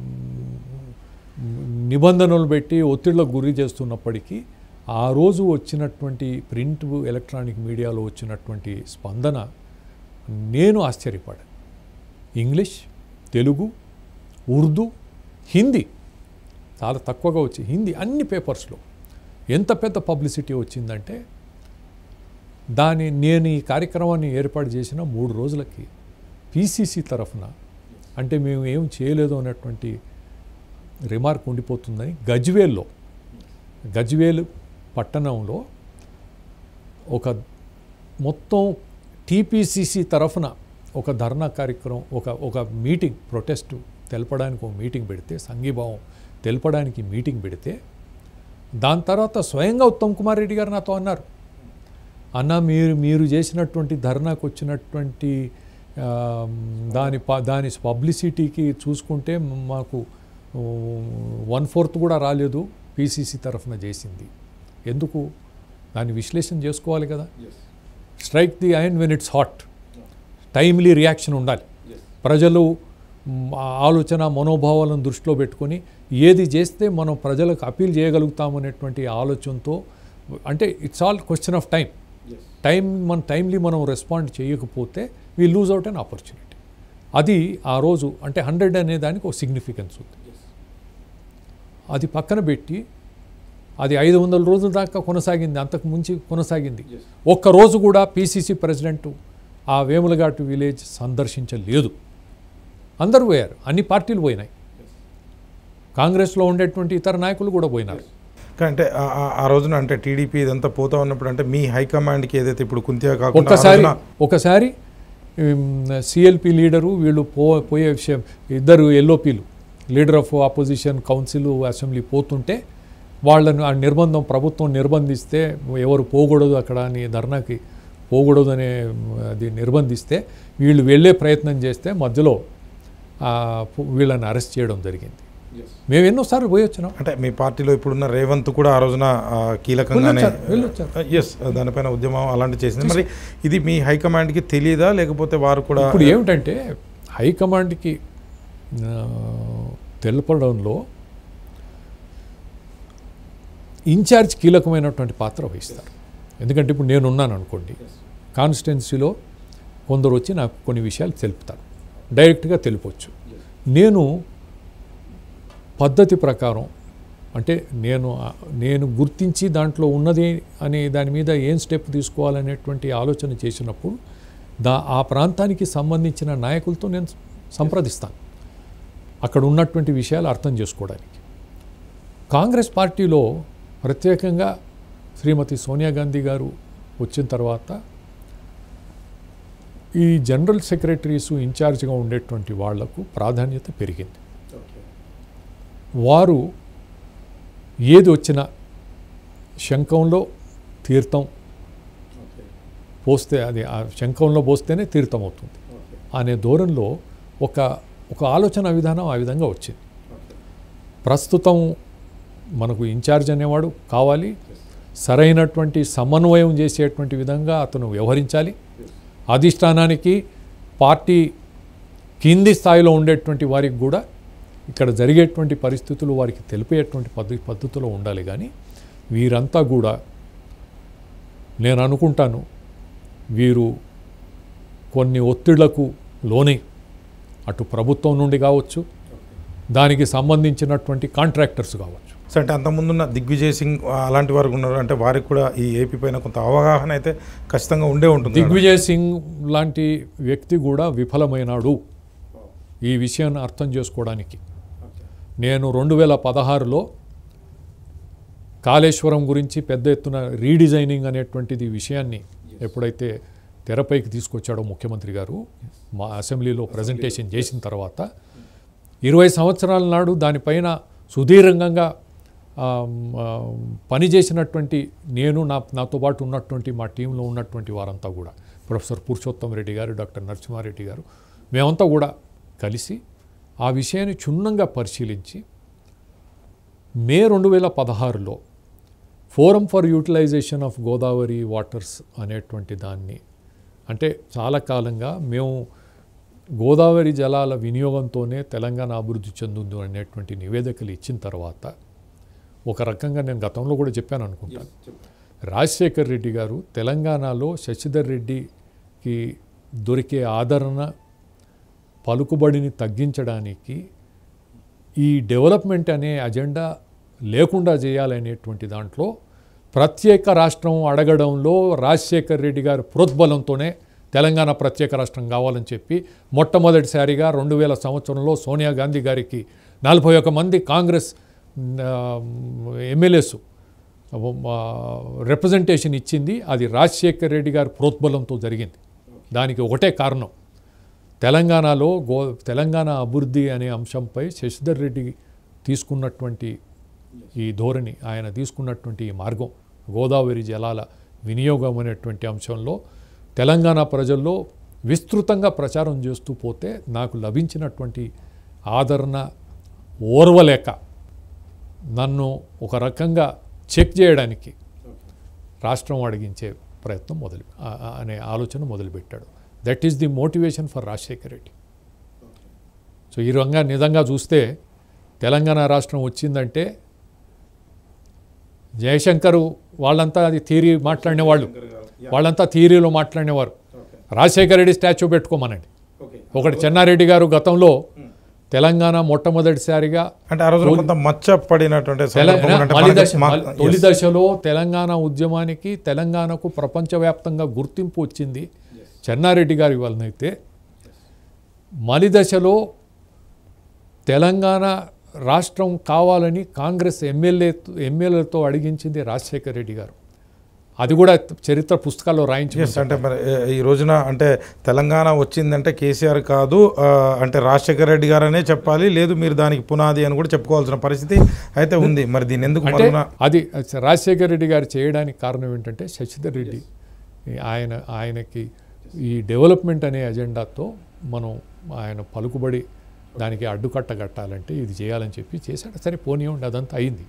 మ్, నిబంధనలు పెట్టి ఒత్తిళ్లకు గురి చేస్తున్నప్పటికీ ఆ రోజు వచ్చినటువంటి ప్రింట్ ఎలక్ట్రానిక్ మీడియాలో వచ్చినటువంటి స్పందన నేను ఆశ్చర్యపడాను ఇంగ్లీష్ తెలుగు ఉర్దూ హిందీ చాలా తక్కువగా వచ్చి హిందీ అన్ని పేపర్స్లో ఎంత పెద్ద పబ్లిసిటీ వచ్చిందంటే దాని నేను ఈ కార్యక్రమాన్ని ఏర్పాటు చేసిన మూడు రోజులకి పీసీసీ తరఫున అంటే మేము ఏం చేయలేదు అన్నటువంటి రిమార్క్ ఉండిపోతుందని గజ్వేల్లో గజ్వేల్ పట్టణంలో ఒక మొత్తం టీపీసీసీ తరఫున ఒక ధర్నా కార్యక్రమం ఒక ఒక మీటింగ్ ప్రొటెస్ట్ తెలపడానికి ఒక మీటింగ్ పెడితే సంఘీభావం తెలపడానికి మీటింగ్ పెడితే దాని తర్వాత స్వయంగా ఉత్తమ్ కుమార్ రెడ్డి గారు నాతో అన్నారు అన్న మీరు మీరు చేసినటువంటి ధర్నాకు వచ్చినటువంటి ఆ, దాని ప- దాని పబ్లిసిటీకి చూసుకుంటే మాకు వన్ ఫోర్త్ కూడా రాలేదు పీసీసీ తరఫున చేసింది ఎందుకు దాన్ని విశ్లేషణ చేసుకోవాలి కదా strike the iron when it's hot timely reaction ఉండాలి ప్రజలు మ్, ఆ ఆలోచన మనోభావాలను దృష్టిలో పెట్టుకొని ఏది చేస్తే మనం ప్రజలకు అపీల్ చేయగలుగుతామనేటువంటి ఆలోచనతో అంటే it's all question of time time మన టైమ్లీ మనం రెస్పాండ్ చేయకపోతే we lose out an opportunity అది ఆ రోజు అంటే హండ్రెడ్ అనే దానికి ఒక సిగ్నిఫికెన్స్ ఉంది అది పక్కన పెట్టి అది ఐదు వందల రోజుల దాకా కొనసాగింది అంతకు ముంచి కొనసాగింది ఒక్క రోజు కూడా పీసీసీ ప్రెసిడెంట్ ఆ వేములఘాటు విలేజ్ సందర్శించలేదు అందరూ పోయారు అన్ని పార్టీలు పోయినాయి కాంగ్రెస్లో ఉండేటువంటి ఇతర నాయకులు కూడా పోయినారు కానీ అంటే ఆ- ఆ- ఆ రోజున అంటే టీడీపీ ఇదంతా పోతా ఉన్నప్పుడు అంటే మీ హైకమాండ్కి ఏదైతే ఇప్పుడు కుంతియా కాకుండా ఆ ఒక్కసారి రోజున- ఒకసారి సిఎల్పి లీడరు వీళ్ళు పో పోయే విషయం ఇద్దరు ఎల్ఓపీలు leader of opposition council assembly పోతుంటే వాళ్ళను ఆ నిర్బంధం ప్రభుత్వం నిర్బంధిస్తే ఎవరు పోకూడదు అక్కడ అని ధర్నాకి పోకూడదు అనే అది నిర్బంధిస్తే వీళ్ళు వెళ్ళే ప్రయత్నం చేస్తే మధ్యలో ఆ, వీళ్ళని అరెస్ట్ చేయడం జరిగింది మేము ఎన్నోసార్లు పోయి వచ్చినాం అంటే మీ పార్టీలో ఇప్పుడున్న రేవంత్ కూడా ఆ రోజున ఆ, కీలకంగానే వెళ్ళొచ్చారు, వెళ్ళొచ్చారు. ఎస్ దానిపైన ఉద్యమం అలాంటి చేసింది మరి ఇది మీ హైకమాండ్కి తెలియదా లేకపోతే వారు కూడా ఇప్పుడు ఏమిటంటే హైకమాండ్కి ఆ, తెలపడంలో ఇన్ఛార్జ్ కీలకమైనటువంటి పాత్ర వహిస్తారు ఎందుకంటే ఇప్పుడు నేనున్నాను అనుకోండి కాన్స్టిట్యున్సీలో కొందరు వచ్చి నాకు కొన్ని విషయాలు తెలుపుతారు డైరెక్ట్గా తెలుపొచ్చు నేను పద్ధతి ప్రకారం అంటే నేను నేను గుర్తించి దాంట్లో ఉన్నది అనే దాని మీద ఏం స్టెప్ తీసుకోవాలనేటువంటి ఆలోచన చేసినప్పుడు దా ఆ ప్రాంతానికి సంబంధించిన నాయకులతో నేను సంప్రదిస్తాను అక్కడ ఉన్నటువంటి విషయాలు అర్థం చేసుకోవడానికి కాంగ్రెస్ పార్టీలో ప్రత్యేకంగా శ్రీమతి సోనియా గాంధీ గారు వచ్చిన తర్వాత ఈ జనరల్ సెక్రటరీస్ ఇన్ఛార్జ్గా ఉండేటువంటి వాళ్లకు ప్రాధాన్యత పెరిగింది వారు ఏది వచ్చినా శంఖంలో తీర్థం పోస్తే అది ఆ శంఖంలో పోస్తేనే తీర్థం అవుతుంది అనే ధోరణిలో ఒక ఒక ఆలోచన విధానం ఆ విధంగా వచ్చింది ప్రస్తుతం మనకు ఇన్ఛార్జ్ అనేవాడు కావాలి సరైనటువంటి సమన్వయం చేసేటువంటి విధంగా అతను వ్యవహరించాలి అధిష్టానానికి పార్టీ కింది స్థాయిలో ఉండేటువంటి వారికి కూడా ఇక్కడ జరిగేటువంటి పరిస్థితులు వారికి తెలిపేటువంటి పద్ధతి పద్ధతిలో ఉండాలి కానీ వీరంతా కూడా నేను అనుకుంటాను వీరు కొన్ని ఒత్తిళ్లకు లోనై అటు ప్రభుత్వం నుండి కావచ్చు దానికి సంబంధించినటువంటి కాంట్రాక్టర్స్ కావచ్చు సో అంటే అంతకుముందున్న దిగ్విజయ్ సింగ్ ఆ, అలాంటి వారు ఉన్నారు అంటే వారికి కూడా ఈ ఏపీ పైన కొంత అవగాహన అయితే ఖచ్చితంగా ఉండే ఉంటుంది దిగ్విజయ్ సింగ్ లాంటి వ్యక్తి కూడా విఫలమైనాడు ఈ విషయాన్ని అర్థం చేసుకోవడానికి నేను రెండు వేల పదహారులో కాళేశ్వరం గురించి పెద్ద ఎత్తున రీడిజైనింగ్ అనేటువంటిది విషయాన్ని ఎప్పుడైతే తెరపైకి తీసుకొచ్చాడో ముఖ్యమంత్రి గారు మా అసెంబ్లీలో ప్రజెంటేషన్ చేసిన తర్వాత ఇరవై సంవత్సరాల నాడు దానిపైన సుదీర్ఘంగా ఆ, ఆ, పనిచేసినటువంటి నేను నా నాతో పాటు ఉన్నటువంటి మా టీంలో ఉన్నటువంటి వారంతా కూడా ప్రొఫెసర్ పురుషోత్తం రెడ్డి గారు డాక్టర్ నరసింహారెడ్డి గారు మేమంతా కూడా కలిసి ఆ విషయాన్ని క్షుణ్ణంగా పరిశీలించి మే రెండు వేల పదహారులో forum for utilization of Godavari waters అనేటువంటి దాన్ని అంటే చాలా కాలంగా మేము గోదావరి జలాల వినియోగంతోనే తెలంగాణ అభివృద్ధి చెందుంది అనేటువంటి నివేదికలు ఇచ్చిన తర్వాత ఒక రకంగా నేను గతంలో కూడా చెప్పాను అనుకుంటాను రాజశేఖర్ రెడ్డి గారు తెలంగాణలో శశిధర్ రెడ్డికి దొరికే ఆదరణ పలుకుబడిని తగ్గించడానికి ఈ డెవలప్మెంట్ అనే అజెండా లేకుండా చేయాలనేటువంటి దాంట్లో ప్రత్యేక రాష్ట్రం అడగడంలో రాజశేఖర్ రెడ్డి గారి ప్రోద్బలంతోనే తెలంగాణ ప్రత్యేక రాష్ట్రం కావాలని చెప్పి మొట్టమొదటిసారిగా రెండు వేల సంవత్సరంలో సోనియా గాంధీ గారికి నలభై ఒక మంది కాంగ్రెస్ ఎమ్మెల్యేస్ రిప్రజెంటేషన్ ఇచ్చింది అది రాజశేఖర్ రెడ్డి గారి ప్రోద్బలంతో జరిగింది దానికి ఒకటే కారణం తెలంగాణలో గో తెలంగాణ అభివృద్ధి అనే అంశంపై శశిధర్ రెడ్డి తీసుకున్నటువంటి ఈ ధోరణి ఆయన తీసుకున్నటువంటి ఈ మార్గం గోదావరి జలాల వినియోగం అనేటువంటి అంశంలో తెలంగాణ ప్రజల్లో విస్తృతంగా ప్రచారం చేస్తూ పోతే నాకు లభించినటువంటి ఆదరణ ఓర్వలేక నన్ను ఒక రకంగా చెక్ చేయడానికి రాష్ట్రం అడిగించే ప్రయత్నం మొదలు ఆ- ఆ- అనే ఆలోచన మొదలుపెట్టాడు that is the motivation for Rajasekhar Reddy so ఈ రంగా నిజంగా చూస్తే తెలంగాణ రాష్ట్రం వచ్చిందంటే జయశంకరు వాళ్ళంతా అది థియరీ మాట్లాడిన వాళ్ళు వాళ్ళంతా థియరీలో మాట్లాడినవారు రాజశేఖర రెడ్డి స్టాచ్యూ పెట్టుకోమనండి ఒకటి చెన్నారెడ్డి గారు గతంలో తెలంగాణ మొట్టమొదటిసారిగా అంటే ఆ రోజున కొంత మచ్చ పడినటువంటి తెల- సందర్భం అంటే మలి మనకు- దశ మా- మలి- తొలి yes. దశలో తెలంగాణ ఉద్యమానికి తెలంగాణకు ప్రపంచవ్యాప్తంగా గుర్తింపు వచ్చింది చెన్నారెడ్డి గారి వలనైతే మలి దశలో తెలంగాణ రాష్ట్రం కావాలని కాంగ్రెస్ ఎమ్మెల్యే ఎమ్మెల్యేలతో అడిగించింది రాజశేఖర్ రెడ్డి గారు అది కూడా చరిత్ర పుస్తకాల్లో రాయించి ఎస్ అంటే మరి ఏ- ఈ రోజున అంటే తెలంగాణ వచ్చిందంటే కేసీఆర్ కాదు ఆ, అంటే రాజశేఖర రెడ్డి గారనే చెప్పాలి లేదు మీరు దానికి పునాది అని కూడా చెప్పుకోవాల్సిన పరిస్థితి అయితే ఉంది మరి దీన్ని ఎందుకు అంటే మరుగున అది రాజశేఖర రెడ్డి గారు చేయడానికి కారణం ఏంటంటే శశిధర్ రెడ్డి ఈ ఆయన ఆయనకి ఈ డెవలప్మెంట్ అనే ఎజెండాతో మనం ఆయన పలుకుబడి దానికి అడ్డుకట్ట కట్టాలంటే ఇది చేయాలని చెప్పి చేశాడు సరే పోనీయండి అదంతా అయింది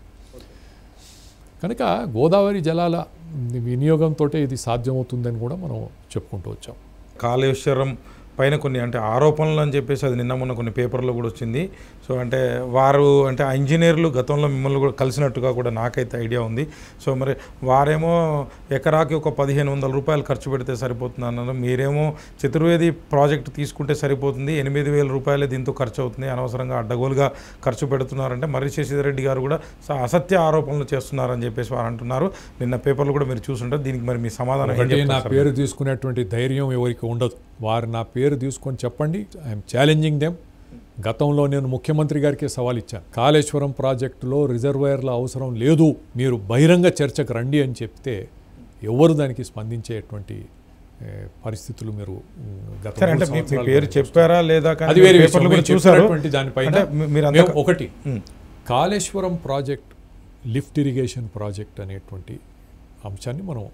కనుక గోదావరి జలాల వినియోగంతో ఇది సాధ్యమవుతుందని కూడా మనం చెప్పుకుంటూ వచ్చాం కాళేశ్వరం పైన కొన్ని అంటే ఆరోపణలు అని చెప్పేసి అది నిన్న మొన్న కొన్ని పేపర్లో కూడా వచ్చింది సో అంటే వారు అంటే ఆ ఇంజనీర్లు గతంలో మిమ్మల్ని కూడా కలిసినట్టుగా కూడా నాకైతే ఐడియా ఉంది సో మరి వారేమో ఎకరాకి ఒక పదిహేను వందల రూపాయలు ఖర్చు పెడితే సరిపోతుంది అన్నారు మీరేమో చతుర్వేది ప్రాజెక్ట్ తీసుకుంటే సరిపోతుంది ఎనిమిది వేల రూపాయలే దీంతో ఖర్చు అవుతుంది అనవసరంగా అడ్డగోలుగా ఖర్చు పెడుతున్నారంటే మర్రి శశిధర్ రెడ్డి గారు కూడా స- అసత్య ఆరోపణలు చేస్తున్నారని చెప్పేసి వారు అంటున్నారు నిన్న పేపర్లు కూడా మీరు చూసుంటారు దీనికి మరి మీ సమాధానం ఏం ఒకటి నా చెప్తారు సార్? పేరు తీసుకునేటువంటి ధైర్యం ఎవరికి ఉండదు వారు నా పేరు తీసుకొని చెప్పండి ఐఎమ్ ఛాలెంజింగ్ దెమ్ గతంలో నేను ముఖ్యమంత్రి గారికి సవాల్ ఇచ్చాను కాళేశ్వరం ప్రాజెక్టులో రిజర్వాయర్ల అవసరం లేదు మీరు బహిరంగ చర్చకు రండి అని చెప్తే ఎవరు దానికి స్పందించేటువంటి ఏ, పరిస్థితులు మీరు ఉమ్, గత సరే అంటే మూడు మీ- మీ సంవత్సరాలుగా పేరు చెప్పారా లేదా కానీ అది వేరే విషయం. పేపర్లు కూడా మేము చూసారు చెప్పినటువంటి దానిపైన అంటే మీ- మీరు మేము అంత ఒకటి Kaleshwaram project lift irrigation project అనేటువంటి అంశాన్ని మనం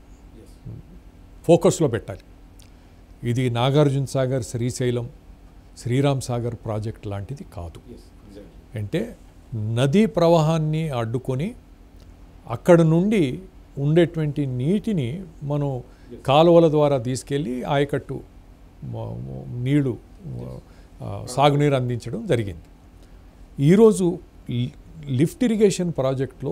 ఫోకస్లో పెట్టాలి ఇది నాగార్జున సాగర్ శ్రీశైలం శ్రీరామ్ సాగర్ ప్రాజెక్ట్ లాంటిది కాదు అంటే నదీ ప్రవాహాన్ని అడ్డుకొని అక్కడ నుండి ఉండేటువంటి నీటిని మనం కాలువల ద్వారా తీసుకెళ్ళి ఆయకట్టు మ- మ- నీళ్లు ఆ, సాగునీరు అందించడం జరిగింది ఈరోజు లి- లిఫ్ట్ ఇరిగేషన్ ప్రాజెక్ట్లో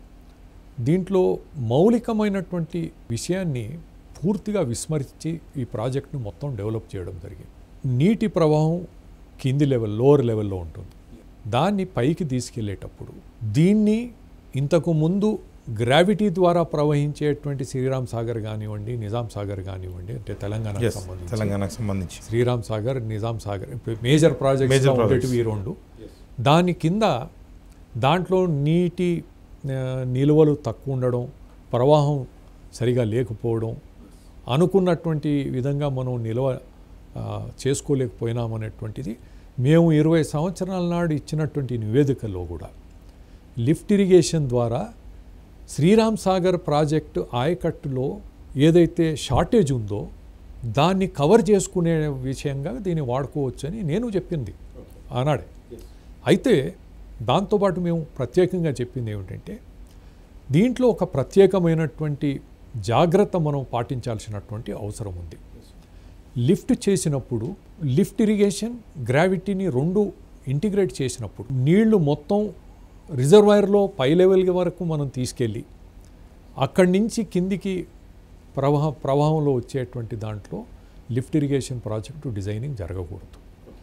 దీంట్లో మౌలికమైనటువంటి విషయాన్ని పూర్తిగా విస్మరించి ఈ ప్రాజెక్ట్ను మొత్తం డెవలప్ చేయడం జరిగింది నీటి ప్రవాహం కింది లెవెల్ లోవర్ లెవెల్లో ఉంటుంది దాన్ని పైకి తీసుకెళ్లేటప్పుడు దీన్ని ఇంతకు ముందు గ్రావిటీ ద్వారా ప్రవహించేటువంటి శ్రీరామ్ సాగర్ కానివ్వండి నిజాం సాగర్ కానివ్వండి అంటే తెలంగాణకు Yes, సంబంధించి తెలంగాణకు సంబంధించి శ్రీరామ్ సాగర్ నిజాం సాగర్ ఇప్పుడు మేజర్ ప్రాజెక్ట్స్ Major ఉండేటివి ఈ రెండు దాని కింద దాంట్లో నీటి ఆ, నిల్వలు తక్కువ ఉండడం ప్రవాహం సరిగా లేకపోవడం అనుకున్నటువంటి విధంగా మనం నిల్వ ఆ, చేసుకోలేకపోయినామనేటువంటిది మేము ఇరవై సంవత్సరాల నాడు ఇచ్చినటువంటి నివేదికలో కూడా లిఫ్ట్ ఇరిగేషన్ ద్వారా శ్రీరామ్ సాగర్ ప్రాజెక్టు ఆయకట్టులో ఏదైతే షార్టేజ్ ఉందో దాన్ని కవర్ చేసుకునే విషయంగా దీన్ని వాడుకోవచ్చని నేను చెప్పింది ఆనాడే అయితే దాంతోపాటు మేము ప్రత్యేకంగా చెప్పింది ఏమిటంటే దీంట్లో ఒక ప్రత్యేకమైనటువంటి జాగ్రత్త మనం పాటించాల్సినటువంటి అవసరం ఉంది లిఫ్ట్ చేసినప్పుడు లిఫ్ట్ ఇరిగేషన్ గ్రావిటీని రెండు ఇంటిగ్రేట్ చేసినప్పుడు నీళ్లు మొత్తం రిజర్వాయర్లో పై లెవెల్ వరకు మనం తీసుకెళ్ళి అక్కడి నుంచి కిందికి ప్రవాహ ప్రవాహంలో వచ్చేటువంటి దాంట్లో లిఫ్ట్ ఇరిగేషన్ ప్రాజెక్టు డిజైనింగ్ జరగకూడదు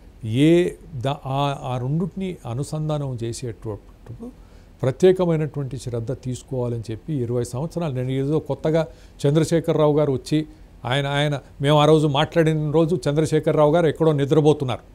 ఏ దా ఆ- ఆ రెండింటిని అనుసంధానం చేసేటప్పుడు ప్రత్యేకమైనటువంటి శ్రద్ధ తీసుకోవాలని చెప్పి ఇరవై సంవత్సరాలు నేను ఏదో కొత్తగా చంద్రశేఖరరావు గారు వచ్చి ఆయన ఆయన మేము ఆ రోజు మాట్లాడిన రోజు చంద్రశేఖరరావు గారు ఎక్కడో నిద్రపోతున్నారు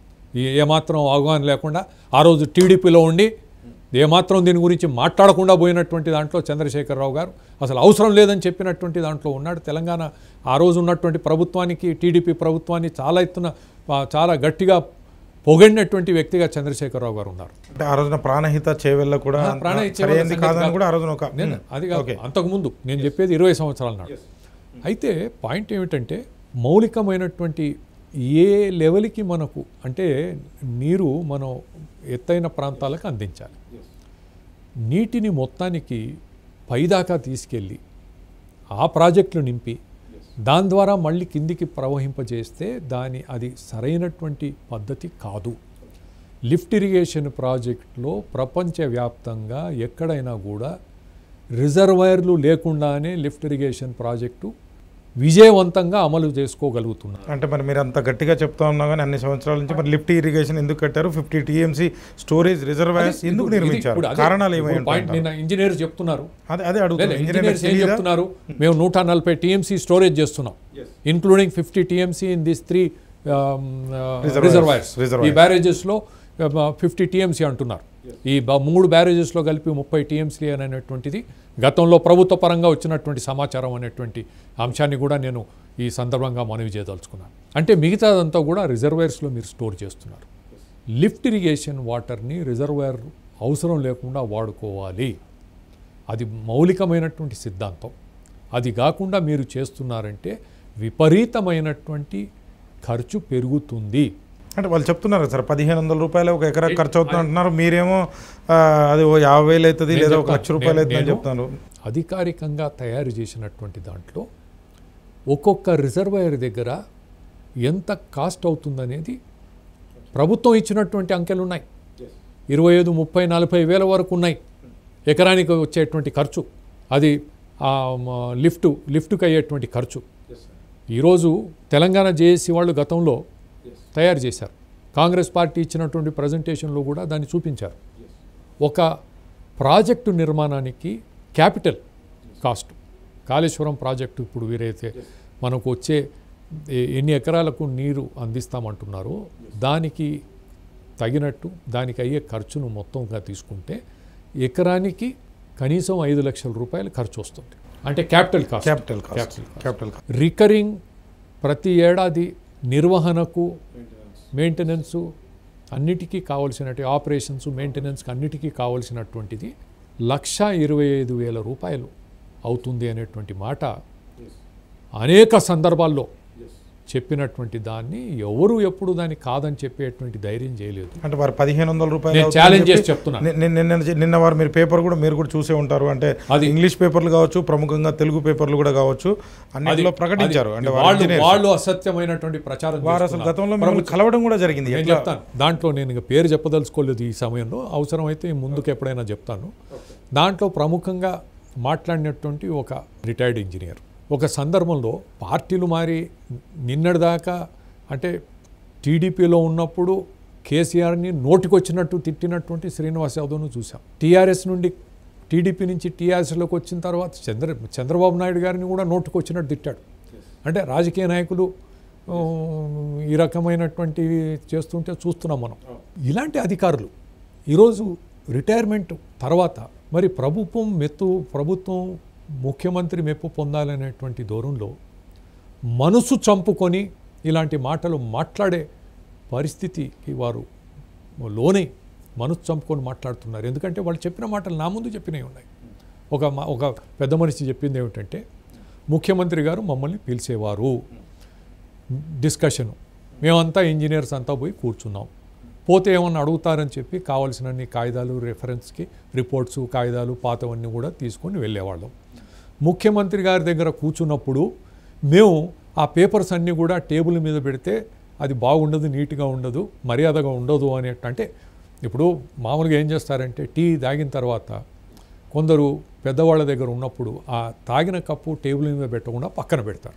ఏ- ఏమాత్రం అవగాహన లేకుండా ఆ రోజు టీడీపీలో ఉండి ఏమాత్రం దీని గురించి మాట్లాడకుండా పోయినటువంటి దాంట్లో చంద్రశేఖరరావు గారు అసలు అవసరం లేదని చెప్పినటువంటి దాంట్లో ఉన్నాడు తెలంగాణ ఆ రోజు ఉన్నటువంటి ప్రభుత్వానికి టీడీపీ ప్రభుత్వాన్ని చాలా ఎత్తున ఆ, చాలా గట్టిగా పొగడినటువంటి వ్యక్తిగా చంద్రశేఖరరావు గారు ఉన్నారు అంటే ఆ రోజున ప్రాణహిత చేవెళ్ళ కూడా ఆ, అంత ప్రాణహిత చేవెళ్ళ సరైనది సంగతి కాదని కాదు. కూడా ఆ రోజున ఒక నేను అది కాదు ఓకే అంతకుముందు నేను చెప్పేది ఇరవై సంవత్సరాల నాడు అయితే పాయింట్ ఏమిటంటే మౌలికమైనటువంటి ఏ లెవెల్కి మనకు అంటే నీరు మనం ఎత్తైన ప్రాంతాలకు అందించాలి నీటిని మొత్తానికి పైదాకా తీసుకెళ్ళి ఆ ప్రాజెక్టులు నింపి దాని ద్వారా మళ్ళీ కిందికి ప్రవహింపజేస్తే దాని అది సరైనటువంటి పద్ధతి కాదు లిఫ్ట్ ఇరిగేషన్ ప్రాజెక్టులో ప్రపంచవ్యాప్తంగా ఎక్కడైనా కూడా రిజర్వాయర్లు లేకుండానే లిఫ్ట్ ఇరిగేషన్ ప్రాజెక్టు విజయవంతంగా అమలు చేసుకోగలుగుతున్నారు అంటే మరి మీరు అంత గట్టిగా చెప్తా ఉన్నా కానీ అన్ని సంవత్సరాల నుంచి మరి లిఫ్ట్ ఇరిగేషన్ ఎందుకు కట్టారు ఫిఫ్టీ టీఎంసీ స్టోరేజ్ రిజర్వాయర్స్ అదే, ఎందుకు ఇప్పుడు ఇది- నిర్మించారు ఇప్పుడు అదే, కారణాలు ఏమై ఇప్పుడు పాయింట్ ఉంటాయి నిన్న ఇంజనీర్స్ చెప్తున్నారు అదే అదే లేదా అడుగుతాను ఇంజనీర్స్ ఏం చెప్తున్నారు మేము నూట నలభై టీఎంసీ స్టోరేజ్ చేస్తున్నాం including fifty TMC in this three Reservoirs. Reservoirs ఈ Reservoirs. బ్యారేజెస్లో ఫిఫ్టీ టీఎంసీ అంటున్నారు ఈ బ- మూడు బ్యారేజెస్లో కలిపి ముప్పై టీఎంసీ అనేటువంటిది గతంలో ప్రభుత్వ పరంగా వచ్చినటువంటి సమాచారం అనేటువంటి అంశాన్ని కూడా నేను ఈ సందర్భంగా మనవి చేయదలుచుకున్నాను అంటే మిగతాదంతా కూడా రిజర్వాయర్స్లో మీరు స్టోర్ చేస్తున్నారు లిఫ్ట్ ఇరిగేషన్ వాటర్ని రిజర్వాయర్ అవసరం లేకుండా వాడుకోవాలి అది మౌలికమైనటువంటి సిద్ధాంతం అది కాకుండా మీరు చేస్తున్నారంటే విపరీతమైనటువంటి ఖర్చు పెరుగుతుంది అంటే వాళ్ళు చెప్తున్నారు సార్ పదిహేను వందల రూపాయలు ఒక ఎకరా ఖర్చు అవుతుంది అంటున్నారు మీరేమో ఆ, అది ఓ యాభై వేలు అవుతుంది నేను లేదా ఒక చెప్తాను. లక్ష రూపాయలు నేను- అవుతుంది అని నేను- చెప్తున్నారు అధికారికంగా తయారు చేసినటువంటి దాంట్లో ఒక్కొక్క రిజర్వాయర్ దగ్గర ఎంత కాస్ట్ అవుతుందనేది ప్రభుత్వం ఇచ్చినటువంటి అంకెలు ఉన్నాయి ఇరవై ఐదు ముప్పై నలభై వేల వరకు ఉన్నాయి ఎకరానికి వచ్చేటువంటి ఖర్చు అది ఆ, మ, లిఫ్ట్ లిఫ్ట్కి అయ్యేటువంటి ఖర్చు ఈరోజు తెలంగాణ జేఏసీ వాళ్ళు గతంలో తయారు చేశారు కాంగ్రెస్ పార్టీ ఇచ్చినటువంటి ప్రజెంటేషన్లో కూడా దాన్ని చూపించారు ఒక ప్రాజెక్టు నిర్మాణానికి క్యాపిటల్ కాస్ట్ కాళేశ్వరం ప్రాజెక్టు ఇప్పుడు వీరైతే మనకు వచ్చే ఎ- ఎన్ని ఎకరాలకు నీరు అందిస్తామంటున్నారో దానికి తగినట్టు దానికి అయ్యే ఖర్చును మొత్తంగా తీసుకుంటే ఎకరానికి కనీసం ఐదు లక్షల రూపాయలు ఖర్చు వస్తుంది అంటే capital cost capital cost Capital cost. Capital cost recurring ప్రతి ఏడాది నిర్వహణకు మెయింటెనెన్సు అన్నిటికీ కావలసినటువంటి ఆపరేషన్స్ మెయింటెనెన్స్కి అన్నిటికీ కావలసినటువంటిది లక్ష ఇరవై ఐదు వేల రూపాయలు అవుతుంది అనేటువంటి మాట అనేక సందర్భాల్లో చెప్పినటువంటి దాన్ని ఎవరు ఎప్పుడు దాన్ని కాదని చెప్పేటువంటి ధైర్యం చేయలేదు అంటే వారు పదిహేను వందల రూపాయలు నేను అవుతుందని ఛాలెంజ్ చేసి చెప్పి చెప్తున్నాను ని- ని- నిన్న నిన్న వారు మీరు పేపర్ కూడా మీరు కూడా చూసే ఉంటారు అంటే అది- ఇంగ్లీష్ పేపర్లు కావచ్చు ప్రముఖంగా తెలుగు పేపర్లు కూడా కావచ్చు అన్నిటిలో ప్రకటించారు అది- అంటే వారు వాళ్ళు engineers. వాళ్ళు అసత్యమైనటువంటి ప్రచారం వారు అసలు చేస్తున్నారు. గతంలో మిమ్మల్ని కలవడం కూడా జరిగింది నేను ఎట్లా చెప్తాను దాంట్లో నేను ఇక పేరు చెప్పదలుచుకోలేదు ఈ సమయంలో అవసరమైతే ముందుకు ఎప్పుడైనా చెప్తాను దాంట్లో ప్రముఖంగా మాట్లాడినటువంటి ఒక రిటైర్డ్ ఇంజనీర్ ఒక సందర్భంలో పార్టీలు మారి నిన్నటిదాకా అంటే టీడీపీలో ఉన్నప్పుడు కేసీఆర్ని నోటికొచ్చినట్టు తిట్టినటువంటి శ్రీనివాస్ యాదవ్ను చూసాం టీఆర్ఎస్ నుండి టీడీపీ నుంచి టీఆర్ఎస్లోకి వచ్చిన తర్వాత చంద్ర చంద్రబాబు నాయుడు గారిని కూడా నోటుకొచ్చినట్టు తిట్టాడు అంటే రాజకీయ నాయకులు ఆ, ఈ రకమైనటువంటి చేస్తుంటే చూస్తున్నాం మనం ఇలాంటి అధికారులు ఈరోజు రిటైర్మెంట్ తర్వాత మరి ప్రభుత్వం మెత్తు ప్రభుత్వం ముఖ్యమంత్రి మెప్పు పొందాలనేటువంటి దూరంలో మనసు చంపుకొని ఇలాంటి మాటలు మాట్లాడే పరిస్థితికి వారు లోనే మనసు చంపుకొని మాట్లాడుతున్నారు ఎందుకంటే వాళ్ళు చెప్పిన మాటలు నా ముందు చెప్పినవి ఉన్నాయి ఒక మా- ఒక పెద్ద మనిషి చెప్పింది ఏమిటంటే ముఖ్యమంత్రి గారు మమ్మల్ని పిలిచేవారు డిస్కషను మేమంతా ఇంజనీర్స్ అంతా పోయి కూర్చున్నాం పోతే ఏమన్నా అడుగుతారని చెప్పి కావాల్సినన్ని కాగితాలు రెఫరెన్స్కి రిపోర్ట్స్ కాగితాలు పాతవన్నీ కూడా తీసుకొని వెళ్ళేవాళ్ళం ముఖ్యమంత్రి గారి దగ్గర కూర్చున్నప్పుడు మేము ఆ పేపర్స్ అన్నీ కూడా టేబుల్ మీద పెడితే అది బాగుండదు నీట్గా ఉండదు మర్యాదగా ఉండదు అనేట అంటే ఇప్పుడు మామూలుగా ఏం చేస్తారంటే టీ తాగిన తర్వాత కొందరు పెద్దవాళ్ళ దగ్గర ఉన్నప్పుడు ఆ తాగిన కప్పు టేబుల్ మీద పెట్టకుండా పక్కన పెడతారు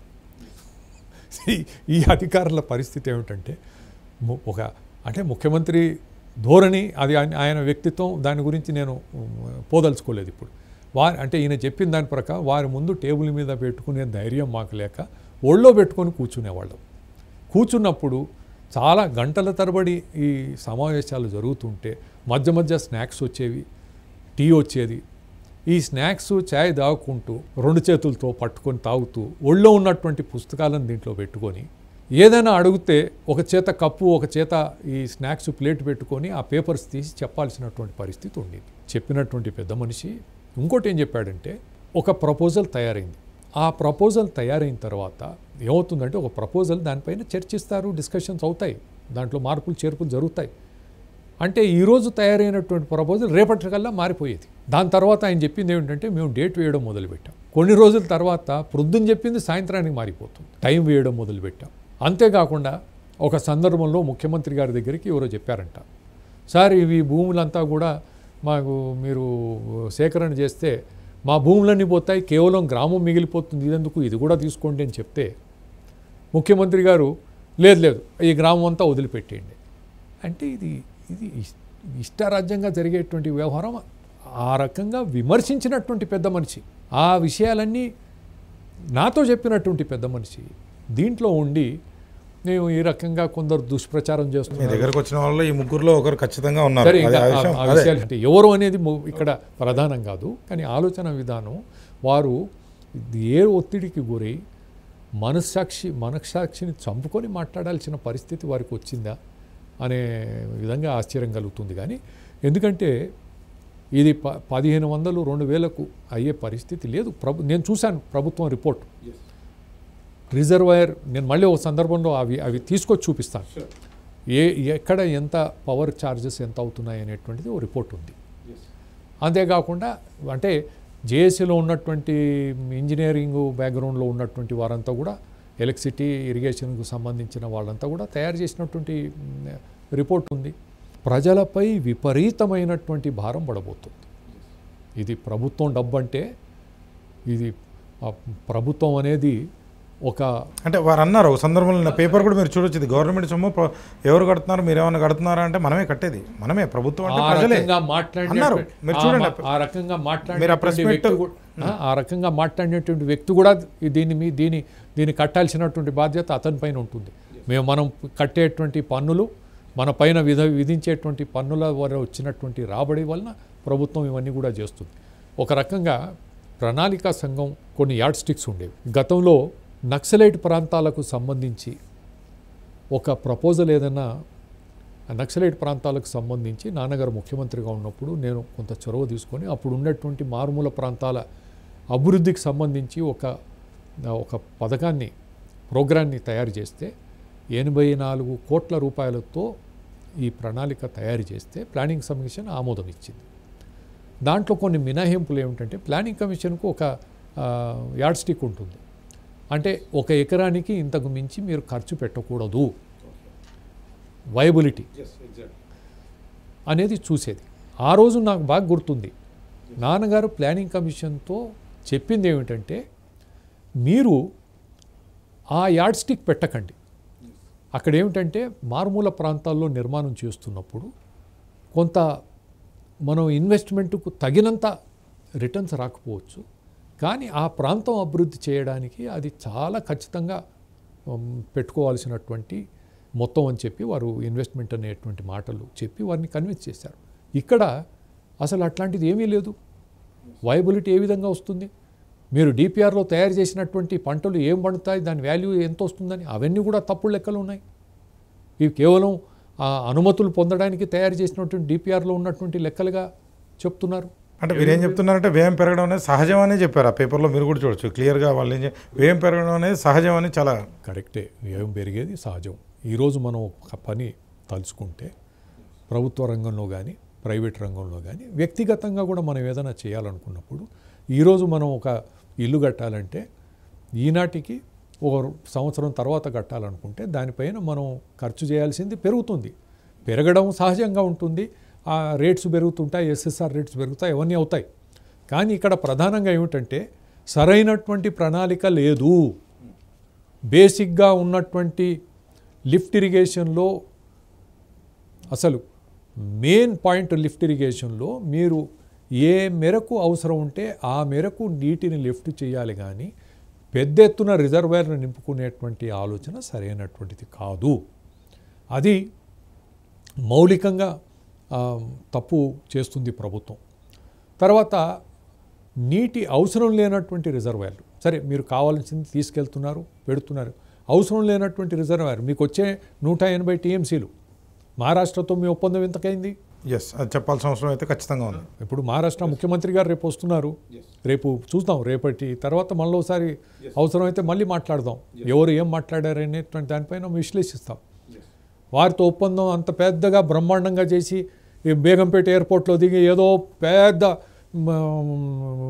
ఈ- ఈ అధికారుల పరిస్థితి ఏమిటంటే ము- ఒక అంటే ముఖ్యమంత్రి ధోరణి అది ఆయన- ఆయన వ్యక్తిత్వం దాని గురించి నేను ఉమ్, పోదలుచుకోలేదు ఇప్పుడు వారి అంటే ఈయన చెప్పిన దాని ప్రకారం వారి ముందు టేబుల్ మీద పెట్టుకునే ధైర్యం మాకు లేక ఒళ్ళో పెట్టుకొని కూర్చునేవాళ్ళం కూర్చున్నప్పుడు చాలా గంటల తరబడి ఈ సమావేశాలు జరుగుతుంటే మధ్య మధ్య స్నాక్స్ వచ్చేవి టీ వచ్చేది ఈ స్నాక్స్ ఛాయ్ తాగుకుంటూ రెండు చేతులతో పట్టుకొని తాగుతూ ఒళ్ళో ఉన్నటువంటి పుస్తకాలను దీంట్లో పెట్టుకొని ఏదైనా అడిగితే ఒక చేత కప్పు ఒక చేత ఈ స్నాక్స్ ప్లేట్ పెట్టుకొని ఆ పేపర్స్ తీసి చెప్పాల్సినటువంటి పరిస్థితి ఉండేది చెప్పినటువంటి పెద్ద మనిషి ఇంకోటి ఏం చెప్పాడంటే ఒక ప్రపోజల్ తయారైంది ఆ ప్రపోజల్ తయారైన తర్వాత ఏమవుతుందంటే ఒక ప్రపోజల్ దానిపైన చర్చిస్తారు డిస్కషన్స్ అవుతాయి దాంట్లో మార్పులు చేర్పులు జరుగుతాయి అంటే ఈరోజు తయారైనటువంటి ప్రపోజల్ రేపటికల్లా మారిపోయేది దాని తర్వాత ఆయన చెప్పింది ఏమిటంటే మేము డేట్ వేయడం మొదలుపెట్టాం కొన్ని రోజుల తర్వాత ప్రొద్దున చెప్పింది సాయంత్రానికి మారిపోతుంది టైం వేయడం మొదలుపెట్టాం అంతేకాకుండా ఒక సందర్భంలో ముఖ్యమంత్రి గారి దగ్గరికి ఎవరో చెప్పారంట సార్ ఇవి భూములంతా కూడా మాకు మీరు సేకరణ చేస్తే మా భూములన్నీ పోతాయి కేవలం గ్రామం మిగిలిపోతుంది ఇదెందుకు ఇది కూడా తీసుకోండి అని చెప్తే ముఖ్యమంత్రి గారు లేదు లేదు ఈ గ్రామం అంతా వదిలిపెట్టేయండి అంటే ఇది ఇది ఇష్- ఇష్టారాజ్యంగా జరిగేటువంటి వ్యవహారం ఆ రకంగా విమర్శించినటువంటి పెద్ద మనిషి ఆ విషయాలన్నీ నాతో చెప్పినటువంటి పెద్ద మనిషి దీంట్లో ఉండి నేను ఈ రకంగా కొందరు దుష్ప్రచారం మీ చేస్తున్నారు దగ్గరకు వచ్చిన వాళ్ళు ఈ ముగ్గురులో ఒకరు ఖచ్చితంగా ఉన్నారు సరే ఇంకా అదే ఆ ఆ- విషయం ఆ అదే విషయాలు అంటే ఎవరు అనేది ము- ఇక్కడ ప్రధానం కాదు కానీ ఆలోచన విధానం వారు ఏ ఒత్తిడికి గురై మనస్సాక్షి మనస్సాక్షిని చంపుకొని మాట్లాడాల్సిన పరిస్థితి వారికి వచ్చిందా అనే విధంగా ఆశ్చర్యం కలుగుతుంది కానీ ఎందుకంటే ఇది ప పదిహేను వందలు రెండు వేలకు అయ్యే పరిస్థితి లేదు ప్రభు నేను చూశాను ప్రభుత్వం రిపోర్ట్ రిజర్వాయర్ నేను మళ్ళీ ఒక సందర్భంలో అవి అవి తీసుకొచ్చి చూపిస్తాను ఏ ఎక్కడ ఎంత పవర్ ఛార్జెస్ ఎంత అవుతున్నాయి అనేటువంటిది ఓ రిపోర్ట్ ఉంది అంతేకాకుండా అంటే జేఏసీలో ఉన్నటువంటి ఇంజనీరింగ్ బ్యాక్గ్రౌండ్లో ఉన్నటువంటి వారంతా కూడా ఎలక్ట్రిసిటీ ఇరిగేషన్కు సంబంధించిన వాళ్ళంతా కూడా తయారు చేసినటువంటి మ్, రిపోర్ట్ ఉంది ప్రజలపై విపరీతమైనటువంటి భారం పడబోతుంది ఇది ప్రభుత్వం డబ్బు అంటే ఇది ఆ ప్రభుత్వం అనేది ఒక అంటే వారు అన్నారు ఒక సందర్భంలో నా పేపర్ కూడా మీరు చూడొచ్చు ఇది గవర్నమెంట్ సొమ్ము ప్ర- ఎవరు కడుతున్నారు మీరు ఏమైనా కడుతున్నారా అంటే మనమే కట్టేది మనమే ప్రభుత్వం అంటే ఆ ప్రజలే రకంగా మాట్లాడిన అన్నారు. మీరు చూడండి. ఆ రకంగా మీరు ఆ press మాట్లాడినటువంటి meet- వ్యక్తి కూడా- ఆ, ఆ రకంగా మాట్లాడినటువంటి వ్యక్తి కూడా ఈ దీన్ని మీ దీని దీన్ని కట్టాల్సినటువంటి బాధ్యత అతని పైన ఉంటుంది మేము మనం కట్టేటువంటి పన్నులు మన పైన విధ విధించేటువంటి పన్నుల వల్ల వచ్చినటువంటి రాబడి వలన ప్రభుత్వం ఇవన్నీ కూడా చేస్తుంది ఒక రకంగా ప్రణాళికా సంఘం కొన్ని యాడ్ స్టిక్స్ ఉండేవి గతంలో నక్సలైట్ ప్రాంతాలకు సంబంధించి ఒక ప్రపోజల్ ఏదైనా ఆ నక్సలైట్ ప్రాంతాలకు సంబంధించి నాన్నగారు ముఖ్యమంత్రిగా ఉన్నప్పుడు నేను కొంత చొరవ తీసుకొని అప్పుడు ఉన్నటువంటి మారుమూల ప్రాంతాల అభివృద్ధికి సంబంధించి ఒక ఒక పథకాన్ని ప్రోగ్రాన్ని తయారు చేస్తే ఎనభై నాలుగు కోట్ల రూపాయలతో ఈ ప్రణాళిక తయారు చేస్తే ప్లానింగ్ కమిషన్ ఆమోదం ఇచ్చింది దాంట్లో కొన్ని మినహాయింపులు ఏమిటంటే ప్లానింగ్ కమిషన్కు ఒక యాడ్ స్టిక్ ఉంటుంది అంటే ఒక ఎకరానికి ఇంతకు మించి మీరు ఖర్చు పెట్టకూడదు వైబిలిటీ అనేది చూసేది ఆ రోజు నాకు బాగా గుర్తుంది నాన్నగారు ప్లానింగ్ కమిషన్తో చెప్పింది ఏమిటంటే మీరు ఆ యాడ్ స్టిక్ పెట్టకండి అక్కడ ఏమిటంటే మారుమూల ప్రాంతాల్లో నిర్మాణం చేస్తున్నప్పుడు కొంత మనం ఇన్వెస్ట్మెంట్కు తగినంత రిటర్న్స్ రాకపోవచ్చు కానీ ఆ ప్రాంతం అభివృద్ధి చేయడానికి అది చాలా ఖచ్చితంగా ఉమ్, పెట్టుకోవాల్సినటువంటి మొత్తం అని చెప్పి వారు ఇన్వెస్ట్మెంట్ అనేటువంటి మాటలు చెప్పి వారిని కన్విన్స్ చేశారు ఇక్కడ అసలు అట్లాంటిది ఏమీ లేదు వైబిలిటీ ఏ విధంగా వస్తుంది మీరు డిపిఆర్లో తయారు చేసినటువంటి పంటలు ఏం పండుతాయి దాని వాల్యూ ఎంత వస్తుందని అవన్నీ కూడా తప్పుడు లెక్కలు ఉన్నాయి ఇవి కేవలం ఆ అనుమతులు పొందడానికి తయారు చేసినటువంటి డిపిఆర్లో ఉన్నటువంటి లెక్కలుగా చెప్తున్నారు అంటే మీరు ఏం చెప్తున్నారంటే వ్యయం పెరగడం అనేది సహజం అని చెప్పారు ఆ పేపర్లో మీరు కూడా చూడొచ్చు క్లియర్గా వాళ్ళు ఏం చెప్- వ్యయం పెరగడం అనేది సహజం అని చాలా కరెక్టే వ్యయం పెరిగేది సహజం ఈరోజు మనం ఒక పని తలుచుకుంటే ప్రభుత్వ రంగంలో కానీ ప్రైవేట్ రంగంలో కానీ వ్యక్తిగతంగా కూడా మనం ఏదైనా చేయాలనుకున్నప్పుడు ఈరోజు మనం ఒక ఇల్లు కట్టాలంటే ఈనాటికి ఒక సంవత్సరం తర్వాత కట్టాలనుకుంటే దానిపైన మనం ఖర్చు చేయాల్సింది పెరుగుతుంది పెరగడం సహజంగా ఉంటుంది ఆ రేట్స్ పెరుగుతుంటాయి ఎస్ఎస్ఆర్ రేట్స్ పెరుగుతాయి అవన్నీ అవుతాయి కానీ ఇక్కడ ప్రధానంగా ఏమిటంటే సరైనటువంటి ప్రణాళిక లేదు బేసిక్గా ఉన్నటువంటి లిఫ్ట్ ఇరిగేషన్లో అసలు మెయిన్ పాయింట్ లిఫ్ట్ ఇరిగేషన్లో మీరు ఏ మేరకు అవసరం ఉంటే ఆ మేరకు నీటిని లిఫ్ట్ చేయాలి కానీ పెద్ద ఎత్తున రిజర్వాయర్ను నింపుకునేటువంటి ఆలోచన సరైనటువంటిది కాదు అది మౌలికంగా ఆ, తప్పు చేస్తుంది ప్రభుత్వం తర్వాత నీటి అవసరం లేనటువంటి రిజర్వాయర్లు సరే మీరు కావాల్సింది తీసుకెళ్తున్నారు పెడుతున్నారు అవసరం లేనటువంటి రిజర్వాయర్ మీకు వచ్చే నూట ఎనభై టీఎంసీలు మహారాష్ట్రతో మీ ఒప్పందం ఎంతకైంది ఎస్ అది చెప్పాల్సిన అవసరం అయితే ఖచ్చితంగా ఉంది ఇప్పుడు మహారాష్ట్ర ముఖ్యమంత్రి గారు రేపు వస్తున్నారు రేపు చూద్దాం రేపటి తర్వాత మళ్ళీ ఒకసారి అవసరమైతే మళ్ళీ మాట్లాడదాం ఎవరు ఏం మాట్లాడారు అనేటువంటి దానిపైన విశ్లేషిస్తాం వారితో ఒప్పందం అంత పెద్దగా బ్రహ్మాండంగా చేసి ఈ బేగంపేట ఎయిర్పోర్ట్లో దిగి ఏదో పెద్ద మ,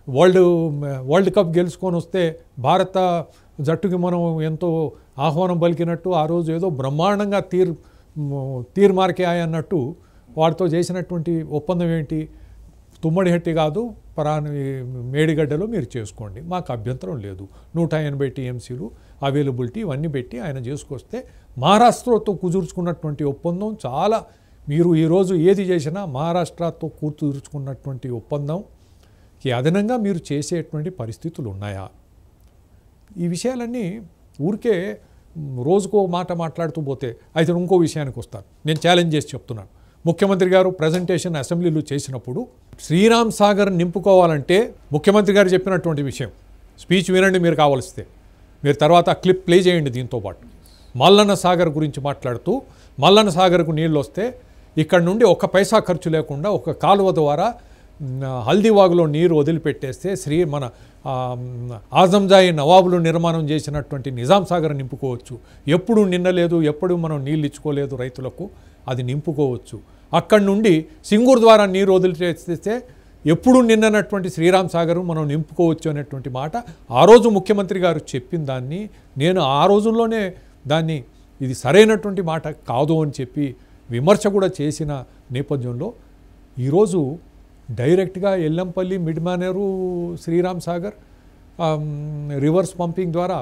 వరల్డ్ వరల్డ్ కప్ గెలుచుకొని వస్తే భారత జట్టుకి మనం ఎంతో ఆహ్వానం పలికినట్టు ఆ రోజు ఏదో బ్రహ్మాండంగా తీర్ తీర్ మార్కే అన్నట్టు వాడితో చేసినటువంటి ఒప్పందం ఏంటి తుమ్మడిహట్టి కాదు పరాని మేడిగడ్డలో మీరు చేసుకోండి మాకు అభ్యంతరం లేదు నూట ఎనభై టీఎంసీలు అవైలబిలిటీ ఇవన్నీ పెట్టి ఆయన చేసుకొస్తే మహారాష్ట్రతో కుదుర్చుకున్నటువంటి ఒప్పందం చాలా మీరు ఈరోజు ఏది చేసినా మహారాష్ట్రతో కుదుర్చుకున్నటువంటి ఒప్పందంకి అదనంగా మీరు చేసేటువంటి పరిస్థితులు ఉన్నాయా ఈ విషయాలన్నీ ఊరికే మ్, రోజుకో మాట మాట్లాడుతూ పోతే అయితే ఇంకో విషయానికి వస్తాను నేను ఛాలెంజ్ చేసి చెప్తున్నాను ముఖ్యమంత్రి గారు ప్రజెంటేషన్ అసెంబ్లీలో చేసినప్పుడు శ్రీరామ్ సాగర్ నింపుకోవాలంటే ముఖ్యమంత్రి గారు చెప్పినటువంటి విషయం స్పీచ్ వినండి మీరు కావలిస్తే మీరు తర్వాత ఆ క్లిప్ ప్లే చేయండి దీంతో పాటు మల్లన్న సాగర్ గురించి మాట్లాడుతూ మల్లన్న సాగర్కు నీళ్ళు వస్తే ఇక్కడ నుండి ఒక్క పైసా ఖర్చు లేకుండా ఒక కాలువ ద్వారా మ్, హల్దీవాగులో నీరు వదిలిపెట్టేస్తే శ్రీ మన ఆ, మ్, ఆజంజాయి నవాబులు నిర్మాణం చేసినటువంటి నిజాం సాగర్ నింపుకోవచ్చు ఎప్పుడు నిన్నలేదు ఎప్పుడు మనం నీళ్ళు ఇచ్చుకోలేదు రైతులకు అది నింపుకోవచ్చు అక్కడి నుండి సింగూరు ద్వారా నీరు వదిలిచేస్తే ఎప్పుడు నిన్ననటువంటి శ్రీరామ్ సాగర్ మనం నింపుకోవచ్చు అనేటువంటి మాట ఆ రోజు ముఖ్యమంత్రి గారు చెప్పిన దాన్ని నేను ఆ రోజుల్లోనే దాన్ని ఇది సరైనటువంటి మాట కాదు అని చెప్పి విమర్శ కూడా చేసిన నేపథ్యంలో ఈరోజు డైరెక్ట్గా Yellampalli mid Maneru Sriram Sagar um, reverse pumping ద్వారా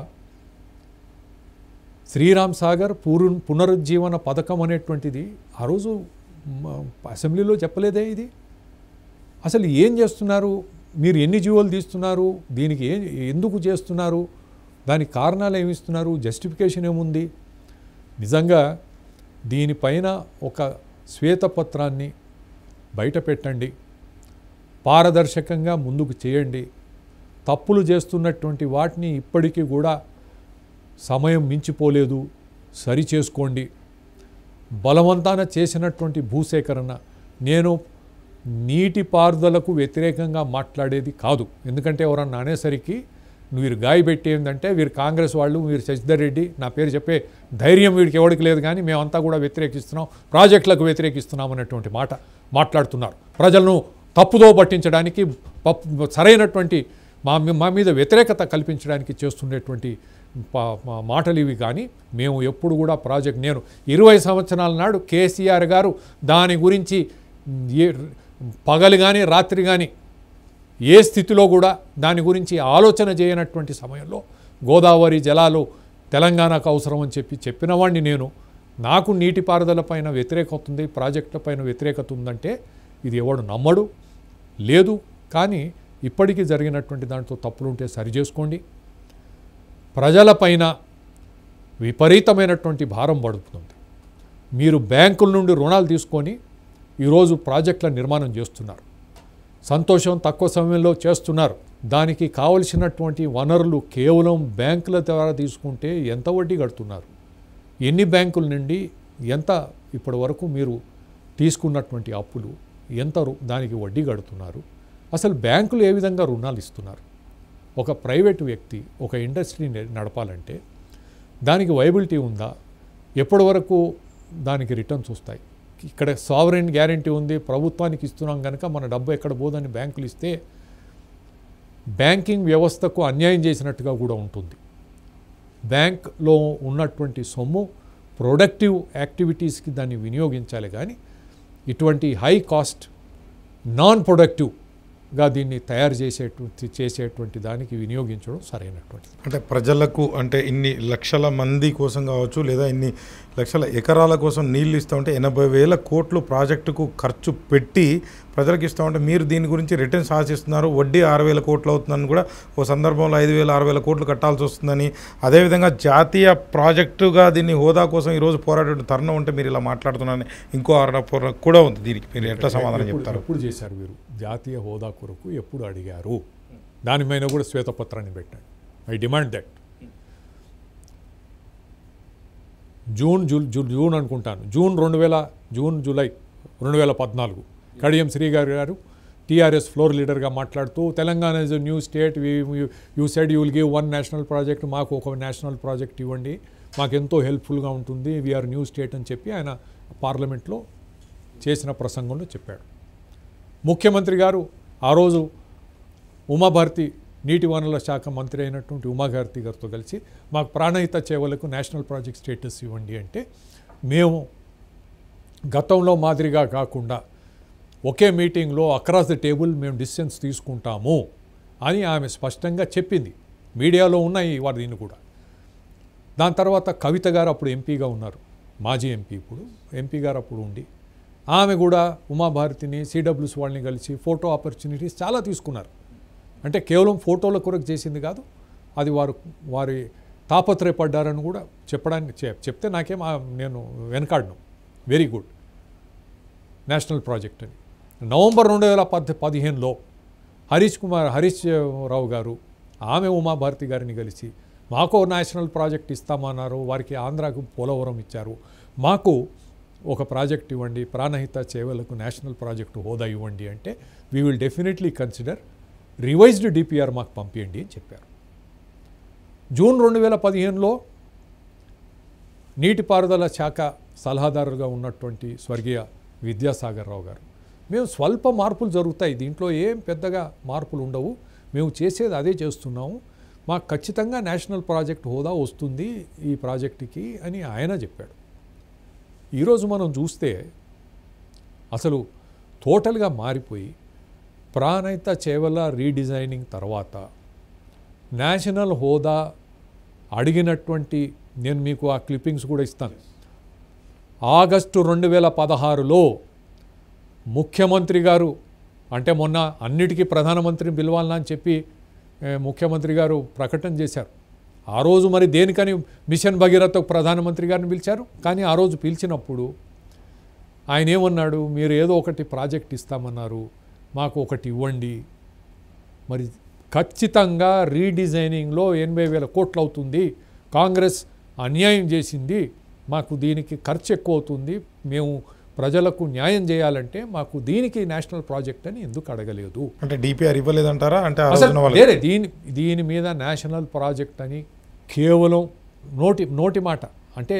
శ్రీరామ్ సాగర్ పూరు పునరుజ్జీవన పథకం అనేటువంటిది ఆ రోజు మ, అసెంబ్లీలో చెప్పలేదే ఇది అసలు ఏం చేస్తున్నారు మీరు ఎన్ని జీవోలు తీస్తున్నారు దీనికి ఏ ఎందుకు చేస్తున్నారు దానికి కారణాలు ఏమి ఇస్తున్నారు జస్టిఫికేషన్ ఏముంది నిజంగా దీనిపైన ఒక శ్వేతపత్రాన్ని బయట పెట్టండి పారదర్శకంగా ముందుకు చేయండి తప్పులు చేస్తున్నటువంటి వాటిని ఇప్పటికీ కూడా సమయం మించిపోలేదు సరి చేసుకోండి బలవంతాన చేసినటువంటి భూసేకరణ నేను నీటిపారుదలకు వ్యతిరేకంగా మాట్లాడేది కాదు ఎందుకంటే ఎవరన్నా అనేసరికి వీరు గాయపెట్టి ఏంటంటే వీరు కాంగ్రెస్ వాళ్ళు వీరు శశిధర్ రెడ్డి నా పేరు చెప్పే ధైర్యం వీడికి ఎవరికి లేదు కానీ మేమంతా కూడా వ్యతిరేకిస్తున్నాం ప్రాజెక్టులకు వ్యతిరేకిస్తున్నాం అనేటువంటి మాట మాట్లాడుతున్నారు ప్రజలను తప్పుదో పట్టించడానికి పప్- సరైనటువంటి మా మీ- మా మీద వ్యతిరేకత కల్పించడానికి చేస్తున్నటువంటి పా- మా మాటలు ఇవి కానీ మేము ఎప్పుడు కూడా ప్రాజెక్ట్ నేను ఇరవై సంవత్సరాల నాడు కేసీఆర్ గారు దాని గురించి ఏ పగలు కానీ రాత్రి కానీ ఏ స్థితిలో కూడా దాని గురించి ఆలోచన చేయనటువంటి సమయంలో గోదావరి జలాలు తెలంగాణకు అవసరం అని చెప్పి చెప్పిన వాడిని నేను నాకు నీటిపారుదల పైన వ్యతిరేకత ఉంది ప్రాజెక్టుల పైన వ్యతిరేకత ఉందంటే ఇది ఎవడు నమ్మడు లేదు కానీ ఇప్పటికీ జరిగినటువంటి దాంట్లో తప్పులుంటే సరి చేసుకోండి ప్రజలపైన విపరీతమైనటువంటి భారం పడుతుంది మీరు బ్యాంకుల నుండి రుణాలు తీసుకొని ఈరోజు ప్రాజెక్టుల నిర్మాణం చేస్తున్నారు సంతోషం తక్కువ సమయంలో చేస్తున్నారు దానికి కావలసినటువంటి వనరులు కేవలం బ్యాంకుల ద్వారా తీసుకుంటే ఎంత వడ్డీ కడుతున్నారు ఎన్ని బ్యాంకుల నుండి ఎంత ఇప్పటి వరకు మీరు తీసుకున్నటువంటి అప్పులు ఎంత రు- దానికి వడ్డీ కడుతున్నారు అసలు బ్యాంకులు ఏ విధంగా రుణాలు ఇస్తున్నారు ఒక ప్రైవేటు వ్యక్తి ఒక ఇండస్ట్రీ నడపాలంటే దానికి వైబిలిటీ ఉందా ఎప్పటి వరకు దానికి రిటర్న్స్ వస్తాయి ఇక్కడ సావరెన్ గ్యారంటీ ఉంది ప్రభుత్వానికి ఇస్తున్నాం కనుక మన డబ్బు ఎక్కడ పోదని బ్యాంకులు ఇస్తే బ్యాంకింగ్ వ్యవస్థకు అన్యాయం చేసినట్టుగా కూడా ఉంటుంది బ్యాంక్లో ఉన్నటువంటి సొమ్ము ప్రొడక్టివ్ యాక్టివిటీస్కి దాన్ని వినియోగించాలి కానీ ఇటువంటి హై కాస్ట్ నాన్ ప్రొడక్టివ్గా దీన్ని తయారు చేసేటువంటి చేసేటువంటి దానికి వినియోగించడం సరైనటువంటిది అంటే ప్రజలకు అంటే ఇన్ని లక్షల మంది కోసం కావచ్చు లేదా ఇన్ని లక్షల ఎకరాల కోసం నీళ్ళు ఇస్తూ ఉంటే ఎనభై వేల కోట్లు ప్రాజెక్టుకు ఖర్చు పెట్టి ప్రజలకు ఇస్తూ ఉంటే మీరు దీని గురించి రిటర్న్స్ ఆశిస్తున్నారు వడ్డీ ఆరు వేల కోట్లు అవుతుందని కూడా ఓ సందర్భంలో ఐదు వేల ఆరు వేల కోట్లు కట్టాల్సి వస్తుందని అదేవిధంగా జాతీయ ప్రాజెక్టుగా దీన్ని హోదా కోసం ఈరోజు పోరాడే తరుణం ఉంటే మీరు ఇలా మాట్లాడుతున్నారని ఇంకో ఆరోపణ కూడా ఉంది దీనికి మీరు ఎట్లా సమాధానం ఎప్పుడు- చెప్తారు ఎప్పుడు చేశారు వీరు జాతీయ హోదా కొరకు ఎప్పుడు అడిగారు దానిపైన కూడా శ్వేతపత్రాన్ని పెట్టండి ఐ డిమాండ్ దట్ జూన్ జూ జూ- జూన్ అనుకుంటాను జూన్ రెండు వేల జూన్ జూలై రెండు వేల పద్నాలుగు కడియం శ్రీ గారు గారు టీఆర్ఎస్ ఫ్లోర్ లీడర్గా మాట్లాడుతూ Telangana is new state you said you will give one national project మాకు ఒక నేషనల్ ప్రాజెక్ట్ ఇవ్వండి మాకు ఎంతో హెల్ప్ఫుల్గా ఉంటుంది వీఆర్ న్యూ స్టేట్ అని చెప్పి ఆయన పార్లమెంట్లో చేసిన ప్రసంగంలో చెప్పాడు ముఖ్యమంత్రి గారు ఆ రోజు ఉమాభారతి నీటి వనరుల శాఖ మంత్రి అయినటువంటి ఉమాభారతి గారితో కలిసి మాకు ప్రాణహిత చేవలకు నేషనల్ ప్రాజెక్ట్ స్టేటస్ ఇవ్వండి అంటే మేము గతంలో మాదిరిగా కాకుండా ఒకే మీటింగ్లో అక్రాస్ ద టేబుల్ మేము డిసిషన్స్ తీసుకుంటాము అని ఆమె స్పష్టంగా చెప్పింది మీడియాలో ఉన్నాయి వారు దీన్ని కూడా దాని తర్వాత కవిత గారు అప్పుడు ఎంపీగా ఉన్నారు మాజీ ఎంపీ ఇప్పుడు ఎంపీ గారు అప్పుడు ఉండి ఆమె కూడా ఉమాభారతిని సిడబ్ల్యూస్ వాళ్ళని కలిసి ఫోటో ఆపర్చునిటీస్ చాలా తీసుకున్నారు అంటే కేవలం ఫోటోల కొరకు చేసింది కాదు అది వారు వారి తాపత్రయపడ్డారని కూడా చెప్పడానికి చె- చెప్తే నాకేం ఆ- నేను వెనకాడను వెరీ గుడ్ నేషనల్ ప్రాజెక్ట్ అని నవంబర్ రెండు వేల పద్ పదిహేనులో హరీష్ కుమార్ హరీష్ రావు గారు ఆమె ఉమాభారతి గారిని కలిసి మాకు నేషనల్ ప్రాజెక్ట్ ఇస్తామన్నారు వారికి ఆంధ్రాకు పోలవరం ఇచ్చారు మాకు ఒక ప్రాజెక్ట్ ఇవ్వండి ప్రాణహిత సేవలకు నేషనల్ ప్రాజెక్టు హోదా ఇవ్వండి అంటే we will definitely consider revised DPR మాకు పంపించండి అని చెప్పారు జూన్ రెండు వేల పదిహేనులో నీటిపారుదల శాఖ సలహాదారుగా ఉన్నటువంటి స్వర్గీయ విద్యాసాగర్ రావు గారు మేము స్వల్ప మార్పులు జరుగుతాయి దీంట్లో ఏం పెద్దగా మార్పులు ఉండవు మేము చేసేది అదే చేస్తున్నాము మాకు ఖచ్చితంగా నేషనల్ ప్రాజెక్ట్ హోదా వస్తుంది ఈ ప్రాజెక్టుకి అని ఆయన చెప్పాడు ఈరోజు మనం చూస్తే అసలు టోటల్గా మారిపోయి ప్రాణహిత చేవల రీడిజైనింగ్ తర్వాత నేషనల్ హోదా అడిగినటువంటి నేను మీకు ఆ క్లిప్పింగ్స్ కూడా ఇస్తాను ఆగస్టు రెండు వేల పదహారులో ముఖ్యమంత్రి గారు అంటే మొన్న అన్నిటికీ ప్రధానమంత్రిని పిలవాలని అని చెప్పి ఏ, ముఖ్యమంత్రి గారు ప్రకటన చేశారు ఆ రోజు మరి దేనికని మిషన్ భగీరథ ప్రధానమంత్రి గారిని పిలిచారు కానీ ఆ రోజు పిలిచినప్పుడు ఆయన ఏమన్నాడు మీరు ఏదో ఒకటి ప్రాజెక్ట్ ఇస్తామన్నారు మాకు ఒకటి ఇవ్వండి మరి ఖచ్చితంగా రీడిజైనింగ్లో ఎనభై వేల కోట్లు అవుతుంది కాంగ్రెస్ అన్యాయం చేసింది మాకు దీనికి ఖర్చు ఎక్కువ అవుతుంది మేము ప్రజలకు న్యాయం చేయాలంటే మాకు దీనికి నేషనల్ ప్రాజెక్ట్ అని ఎందుకు అడగలేదు అంటే డిపిఆర్ ఇవ్వలేదంటారా అంటే ఆ అసలు రోజున వాళ్ళు వేరే దీని దీని మీద నేషనల్ ప్రాజెక్ట్ అని కేవలం నోటి నోటి మాట అంటే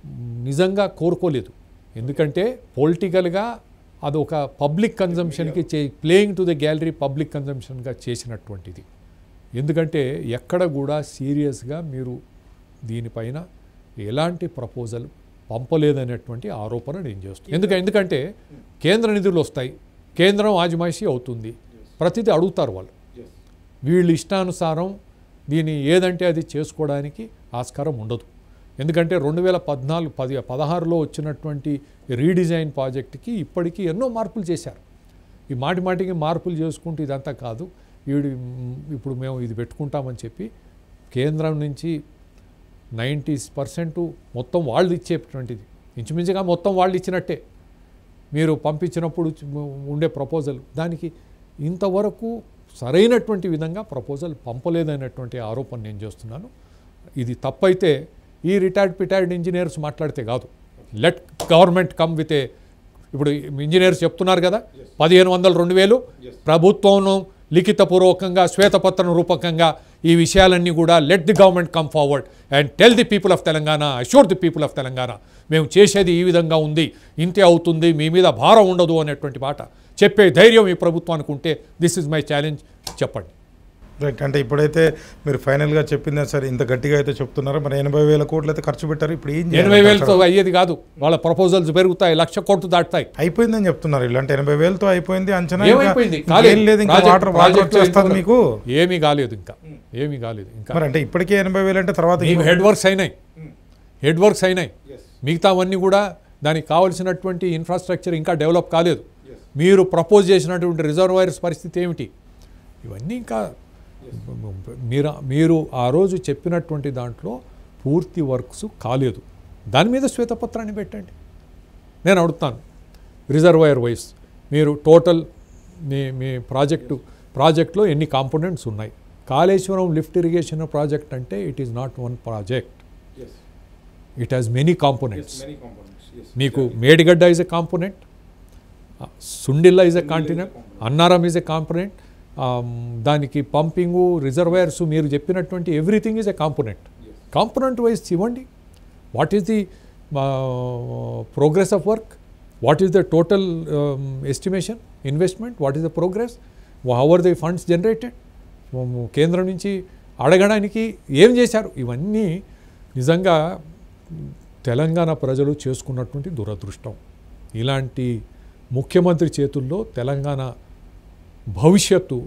నిజంగా కోరుకోలేదు ఎందుకంటే పొలిటికల్గా అది ఒక పబ్లిక్ కన్జంప్షన్కి చే playing to the gallery public కన్జంప్షన్గా చేసినటువంటిది ఎందుకంటే ఎక్కడ కూడా సీరియస్గా మీరు దీనిపైన ఎలాంటి ప్రపోజల్ పంపలేదనేటువంటి ఆరోపణ నేను చేస్తాను ఎందుకు ఎందుకంటే కేంద్ర నిధులు వస్తాయి కేంద్రం ఆజమాయిషీ అవుతుంది ప్రతిదీ అడుగుతారు వాళ్ళు వీళ్ళు ఇష్టానుసారం దీన్ని ఏదంటే అది చేసుకోవడానికి ఆస్కారం ఉండదు ఎందుకంటే రెండు వేల పద్నాలుగు పది పదహారులో వచ్చినటువంటి రీడిజైన్ ప్రాజెక్ట్కి ఇప్పటికీ ఎన్నో మార్పులు చేశారు ఈ మాటి మాటికి మార్పులు చేసుకుంటూ ఇదంతా కాదు వీడు మ్, ఇప్పుడు మేము ఇది పెట్టుకుంటామని చెప్పి కేంద్రం నుంచి నైంటీ పర్సెంట్ మొత్తం వాళ్ళు ఇచ్చేటువంటిది ఇంచుమించుగా మొత్తం వాళ్ళు ఇచ్చినట్టే మీరు పంపించినప్పుడు చ- ఉండే ప్రపోజల్ దానికి ఇంతవరకు సరైనటువంటి విధంగా ప్రపోజల్ పంపలేదనేటువంటి ఆరోపణ నేను చేస్తున్నాను ఇది తప్పైతే ఈ రిటైర్డ్ పిటైర్డ్ ఇంజనీర్స్ మాట్లాడితే కాదు let government come with a ఇప్పుడు ఇంజనీర్స్ చెప్తున్నారు కదా పదిహేను వందల రెండు వేలు ప్రభుత్వం లిఖితపూర్వకంగా శ్వేతపత్రం రూపకంగా ఈ విషయాలన్నీ కూడా let the government come forward and tell the people of Telangana assure the people of Telangana మేము చేసేది ఈ విధంగా ఉంది ఇంతే అవుతుంది మీ మీద భారం ఉండదు అనేటువంటి మాట చెప్పే ధైర్యం ఈ ప్రభుత్వానికి ఉంటే దిస్ ఇస్ మై ఛాలెంజ్ చెప్పండి రైట్ అంటే ఇప్పుడైతే మీరు ఫైనల్గా చెప్పిందే సరే ఇంత గట్టిగా అయితే చెప్తున్నారు మరి ఎనభై వేల కోట్లు అయితే ఖర్చు పెట్టారు ఇప్పుడు ఏం చేయాలి? ఎనభై వేలతో అయ్యేది కాదు వాళ్ళ ప్రపోజల్స్ పెరుగుతాయి లక్ష కోట్లు దాటుతాయి అయిపోయిందని చెప్తున్నారు ఇలాంటి ఎనభై వేలతో అయిపోయింది అంచనా ఇంకా- ఏమైపోయింది ఇంకా కాలేదు. ఏం లేదు ఇంకా ప్రాజెక్ట్- వాటర్ వాటర్ ప్రాజెక్ట్ వచ్చేస్తుంది ఇంకొక- మీకు ఏమీ కాలేదు ఇంకా ఏమీ కాలేదు ఇంకా మరి అంటే ఇప్పటికే ఎనభై వేలు అంటే తర్వాత మీకు హెడ్ వర్క్స్ అయినాయి హెడ్ వర్క్స్ అయినాయి మిగతావన్నీ కూడా దానికి కావలసినటువంటి ఇన్ఫ్రాస్ట్రక్చర్ ఇంకా డెవలప్ కాలేదు మీరు ప్రపోజ్ చేసినటువంటి రిజర్వాయర్స్ పరిస్థితి ఏమిటి ఇవన్నీ ఇంకా మీరు మీరు ఆ రోజు చెప్పినటువంటి దాంట్లో పూర్తి వర్క్స్ కాలేదు దాని మీద శ్వేతపత్రాన్ని పెట్టండి నేను అడుగుతాను రిజర్వాయర్ వైస్ మీరు టోటల్ మీ మీ ప్రాజెక్టు ప్రాజెక్ట్లో ఎన్ని కాంపోనెంట్స్ ఉన్నాయి కాళేశ్వరం లిఫ్ట్ ఇరిగేషన్ ప్రాజెక్ట్ అంటే it is not one project it has many components నీకు Medigadda is a component Sundilla is a continent Annaram is a component దానికి పంపింగు రిజర్వాయర్స్ మీరు చెప్పినటువంటి everything is a component component wise ఇవ్వండి what is the progress of work what is the total estimation investment what is the progress how are the funds generated కేంద్రం నుంచి అడగడానికి ఏం చేశారు ఇవన్నీ నిజంగా తెలంగాణ ప్రజలు చేసుకున్నటువంటి దురదృష్టం ఇలాంటి ముఖ్యమంత్రి చేతుల్లో తెలంగాణ భవిష్యత్తు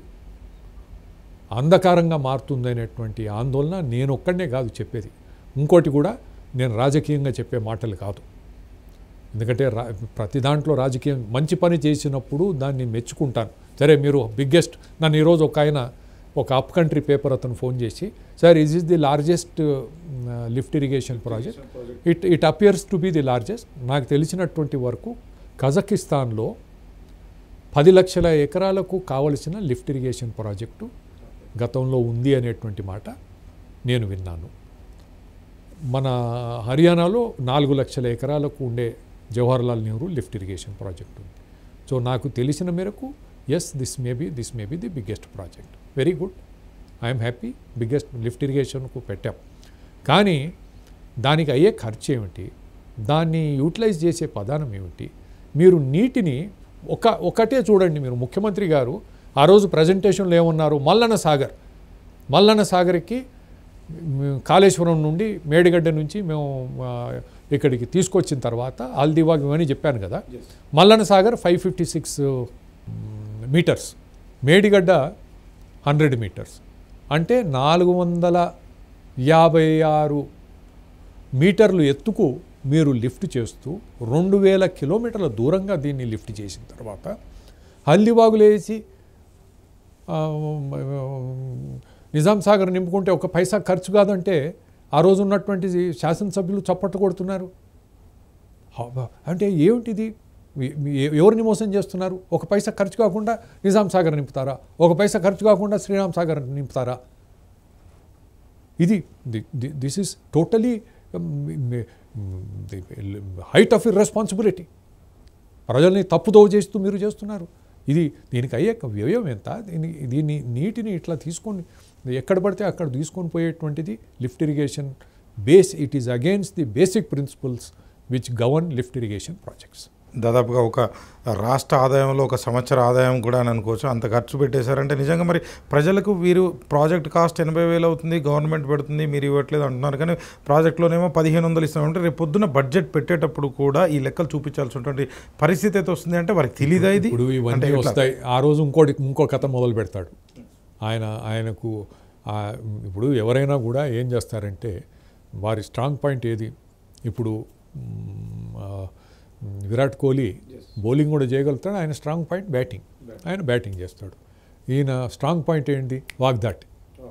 అంధకారంగా మారుతుందనేటువంటి ఆందోళన నేను ఒక్కడనే కాదు చెప్పేది ఇంకోటి కూడా నేను రాజకీయంగా చెప్పే మాటలు కాదు ఎందుకంటే రా ప్రతి దాంట్లో రాజకీయం మంచి పని చేసినప్పుడు దాన్ని మెచ్చుకుంటాను సరే మీరు బిగ్గెస్ట్ నన్ను ఈరోజు ఒక ఆయన ఒక అప్ కంట్రీ పేపర్ అతను ఫోన్ చేసి sir is is the largest lift irrigation project it it appears to be the largest నాకు తెలిసినటువంటి వరకు కజకిస్తాన్లో పది లక్షల ఎకరాలకు కావలసిన లిఫ్ట్ ఇరిగేషన్ ప్రాజెక్టు గతంలో ఉంది అనేటువంటి మాట నేను విన్నాను మన హర్యానాలో నాలుగు లక్షల ఎకరాలకు ఉండే Jawaharlal Nehru lift irrigation project ఉంది సో నాకు తెలిసిన మేరకు yes this may be this may be the biggest project very good I'm happy biggest lift ఇరిగేషన్కు పెట్టాం కానీ దానికి అయ్యే ఖర్చు ఏమిటి దాన్ని యూటిలైజ్ చేసే పదానం ఏమిటి మీరు నీటిని ఒక ఒకటే చూడండి మీరు ముఖ్యమంత్రి గారు ఆ రోజు ప్రజెంటేషన్లో ఏమన్నారు మల్లన్న సాగర్ మల్లన్న సాగర్కి మ్, కాళేశ్వరం నుండి మేడిగడ్డ నుంచి మేము ఆ, ఇక్కడికి తీసుకొచ్చిన తర్వాత ఆల్దివాగ్ ఇవన్నీ చెప్పాను కదా Mallanna Sagar five fifty six meters Medigadda hundred meters అంటే నాలుగు వందల యాభై ఆరు మీటర్లు ఎత్తుకు మీరు లిఫ్ట్ చేస్తూ రెండు వేల కిలోమీటర్ల దూరంగా దీన్ని లిఫ్ట్ చేసిన తర్వాత హల్దివాగులేసి ఆ, నిజాం సాగర్ నింపుకుంటే ఒక పైసా ఖర్చు కాదంటే ఆ రోజు ఉన్నటువంటి శాసనసభ్యులు చప్పట్లు కొడుతున్నారు హా- అంటే ఏమిటిది మీ- మీ- ఎ- ఎవరిని మోసం చేస్తున్నారు ఒక పైసా ఖర్చు కాకుండా నిజాం సాగర్ నింపుతారా ఒక పైసా ఖర్చు కాకుండా శ్రీరామ్ సాగర్ నింపుతారా ఇది this is totally height of irresponsibility ప్రజల్ని తప్పుదోవ చేస్తూ మీరు చేస్తున్నారు ఇది దీనికి అయ్యే వ్యయం ఎంత దీని దీన్ని నీటిని ఇట్లా తీసుకొని ఎక్కడ పడితే అక్కడ తీసుకొని పోయేటువంటిది lift irrigation base it is against the basic principles which govern lift irrigation projects దాదాపుగా ఒక రాష్ట్ర ఆదాయంలో ఒక సంవత్సర ఆదాయం కూడా అని అనుకోవచ్చు అంత ఖర్చు పెట్టేశారంటే నిజంగా మరి ప్రజలకు వీరు ప్రాజెక్ట్ కాస్ట్ ఎనభై వేలు అవుతుంది గవర్నమెంట్ పెడుతుంది మీరు ఇవ్వట్లేదు అంటున్నారు కానీ ప్రాజెక్ట్లోనేమో పదిహేను వందలు ఇస్తామంటే రేపు పొద్దున బడ్జెట్ పెట్టేటప్పుడు కూడా ఈ లెక్కలు చూపించాల్సినటువంటి పరిస్థితి అయితే వస్తుంది అంటే వారికి తెలియదా ఇది ఇప్పుడు అంటే ఇవన్నీ ఎట్లా? వస్తాయి ఆ రోజు ఇంకోటి ఇంకో కథ మొదలు పెడతాడు ఆయన ఆయనకు ఆ, ఇప్పుడు ఎవరైనా కూడా ఏం చేస్తారంటే వారి స్ట్రాంగ్ పాయింట్ ఏది ఇప్పుడు మ్, ఆ, విరాట్ కోహ్లీ బౌలింగ్ కూడా చేయగలుగుతాడు ఆయన స్ట్రాంగ్ పాయింట్ బ్యాటింగ్ ఆయన బ్యాటింగ్ చేస్తాడు ఈయన స్ట్రాంగ్ పాయింట్ ఏంటి వాగ్దాటి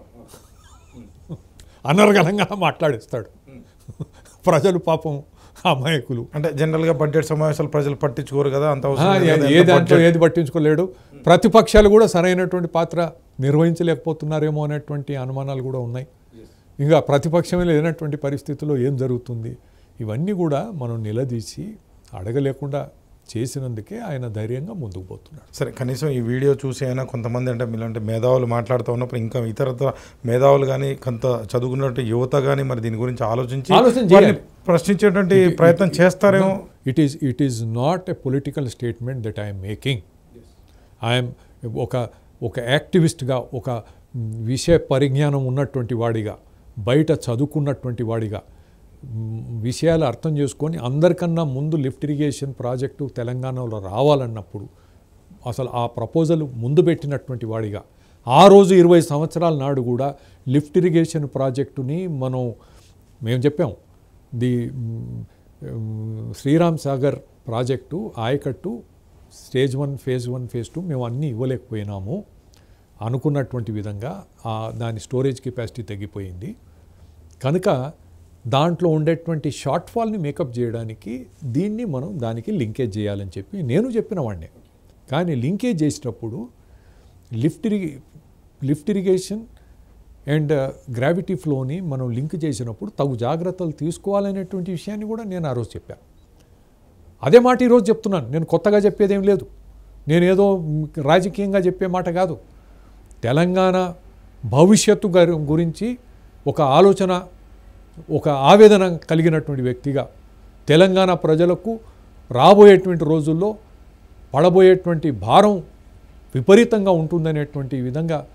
అనర్గళంగా మాట్లాడేస్తాడు ప్రజలు పాపం అమాయకులు అంటే జనరల్గా బడ్జెట్ సమావేశాలు ప్రజలు పట్టించుకోరు కదా అంత ఆ, అవసరం లేదు ఏ- కదా, ఏ ఎంత దాంట్లో budget- ఏది పట్టించుకోలేడు ప్రతిపక్షాలు కూడా సరైనటువంటి పాత్ర నిర్వహించలేకపోతున్నారేమో అనేటువంటి అనుమానాలు కూడా ఉన్నాయి ఇంకా ప్రతిపక్షమే లేనటువంటి పరిస్థితుల్లో ఏం జరుగుతుంది ఇవన్నీ కూడా మనం నిలదీసి అడగలేకుండా చేసినందుకే ఆయన ధైర్యంగా ముందుకు పోతున్నాడు సరే కనీసం ఈ వీడియో చూసి అయినా కొంతమంది అంటే మీలాంటి మేధావులు మాట్లాడుతూ ఉన్నప్పుడు ఇంకా ఇతరత్ర మేధావులు కానీ కొంత చదువుకున్నట్టు యువత కానీ మరి దీని గురించి ఆలోచించి ఆలోచన వారిని చేయాలి. ప్రశ్నించేటువంటి ప్రయత్నం చేస్తారేమో it is it is not a political statement that I'm making I'm ఒక ఒక యాక్టివిస్ట్గా ఒక విషయ పరిజ్ఞానం ఉన్నటువంటి వాడిగా బయట చదువుకున్నటువంటి వాడిగా మ్, విషయాలు అర్థం చేసుకొని అందరికన్నా ముందు లిఫ్ట్ ఇరిగేషన్ ప్రాజెక్టు తెలంగాణలో రావాలన్నప్పుడు అసలు ఆ ప్రపోజల్ ముందు పెట్టినటువంటి వాడిగా ఆ రోజు ఇరవై సంవత్సరాల నాడు కూడా లిఫ్ట్ ఇరిగేషన్ ప్రాజెక్టుని మనం మేము చెప్పాం the um, um, Sriram Sagar project ఆయకట్టు stage one phase one phase two మేము అన్నీ ఇవ్వలేకపోయినాము అనుకున్నటువంటి విధంగా ఆ దాని స్టోరేజ్ కెపాసిటీ తగ్గిపోయింది కనుక దాంట్లో ఉండేటువంటి షార్ట్ ఫాల్ని మేకప్ చేయడానికి దీన్ని మనం దానికి లింకేజ్ చేయాలని చెప్పి నేను చెప్పిన వాడినే కానీ లింకేజ్ చేసేటప్పుడు లిఫ్ట్ ఇరిగి లిఫ్ట్ ఇరిగేషన్ అండ్ గ్రావిటీ ఫ్లోని మనం లింక్ చేసినప్పుడు తగు జాగ్రత్తలు తీసుకోవాలనేటువంటి విషయాన్ని కూడా నేను ఆ రోజు చెప్పాను అదే మాట ఈరోజు చెప్తున్నాను నేను కొత్తగా చెప్పేదేం లేదు నేనేదో రాజకీయంగా చెప్పే మాట కాదు తెలంగాణ భవిష్యత్తు గారి- గురించి ఒక ఆలోచన ఒక ఆవేదన కలిగినటువంటి వ్యక్తిగా తెలంగాణ ప్రజలకు రాబోయేటువంటి రోజుల్లో పడబోయేటువంటి భారం విపరీతంగా ఉంటుందనేటువంటి విధంగా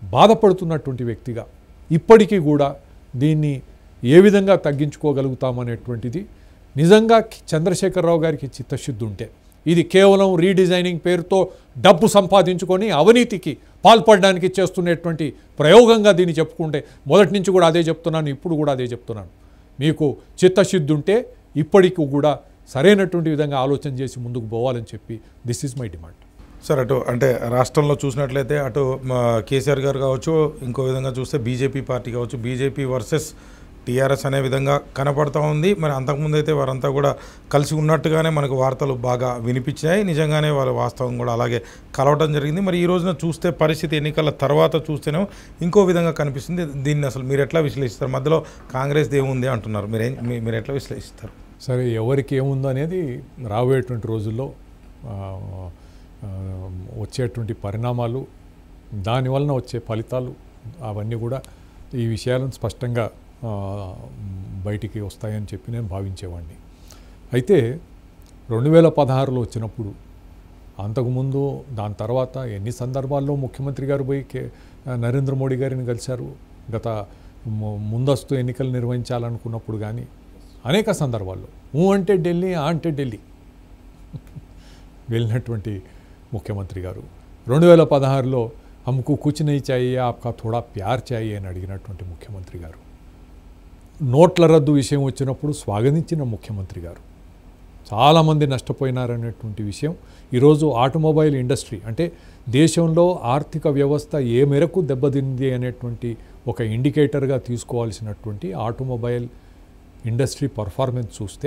బాధపడుతున్నటువంటి వ్యక్తిగా ఇప్పటికీ కూడా దీన్ని ఏ విధంగా తగ్గించుకోగలుగుతామనేటువంటిది నిజంగా చంద్రశేఖరరావు గారికి చిత్తశుద్ధి ఉంటే ఇది కేవలం రీడిజైనింగ్ పేరుతో డబ్బు సంపాదించుకొని అవినీతికి పాల్పడడానికి చేస్తున్నటువంటి ప్రయోగంగా దీన్ని చెప్పుకుంటే మొదటి నుంచి కూడా అదే చెప్తున్నాను ఇప్పుడు కూడా అదే చెప్తున్నాను మీకు చిత్తశుద్ధి ఉంటే ఇప్పటికి కూడా సరైనటువంటి విధంగా ఆలోచన చేసి ముందుకు పోవాలని చెప్పి this is my demand sir అటు అంటే రాష్ట్రంలో చూసినట్లయితే అటు మా కేసీఆర్ గారు కావచ్చు ఇంకో విధంగా చూస్తే బీజేపీ పార్టీ కావచ్చు బీజేపీ వర్సెస్ టీఆర్ఎస్ అనే విధంగా కనపడతా ఉంది మరి అంతకుముందు అయితే వారంతా కూడా కలిసి ఉన్నట్టుగానే మనకు వార్తలు బాగా వినిపించాయి నిజంగానే వాళ్ళ వాస్తవం కూడా అలాగే కలవడం జరిగింది మరి ఈ రోజున చూస్తే పరిస్థితి ఎన్నికల తర్వాత చూస్తేనే ఇంకో విధంగా కనిపిస్తుంది దీన్ని అసలు మీరు ఎట్లా విశ్లేషిస్తారు మధ్యలో కాంగ్రెస్ ఏముంది అంటున్నారు మీరేం మీ- మీరు ఎట్లా విశ్లేషిస్తారు సరే ఎవరికి ఏముందో అనేది రాబోయేటువంటి రోజుల్లో ఆ, ఆ, వచ్చేటువంటి పరిణామాలు దానివలన వచ్చే ఫలితాలు అవన్నీ కూడా ఈ విషయాలను స్పష్టంగా ఆ, బయటికి వస్తాయని చెప్పి నేను భావించేవాడిని అయితే రెండు వేల పదహారులో వచ్చినప్పుడు అంతకుముందు దాని తర్వాత ఎన్ని సందర్భాల్లో ముఖ్యమంత్రి గారు పోయి కే నరేంద్ర మోడీ గారిని కలిశారు గత ము- ముందస్తు ఎన్నికలు నిర్వహించాలనుకున్నప్పుడు కానీ అనేక సందర్భాల్లో ఊ అంటే ఢిల్లీ ఆ అంటే ఢిల్లీ వెళ్ళినటువంటి ముఖ్యమంత్రి గారు రెండు వేల పదహారులో హమ్కు కుచ్ నహీ చాయే ఆప్కా థోడా ప్యార్ చాయే అని అడిగినటువంటి ముఖ్యమంత్రి గారు నోట్ల రద్దు విషయం వచ్చినప్పుడు స్వాగతించిన ముఖ్యమంత్రి గారు చాలామంది నష్టపోయినారనేటువంటి విషయం ఈరోజు ఆటోమొబైల్ ఇండస్ట్రీ అంటే దేశంలో ఆర్థిక వ్యవస్థ ఏ మేరకు దెబ్బతింది అనేటువంటి ఒక ఇండికేటర్గా తీసుకోవాల్సినటువంటి ఆటోమొబైల్ ఇండస్ట్రీ పర్ఫార్మెన్స్ చూస్తే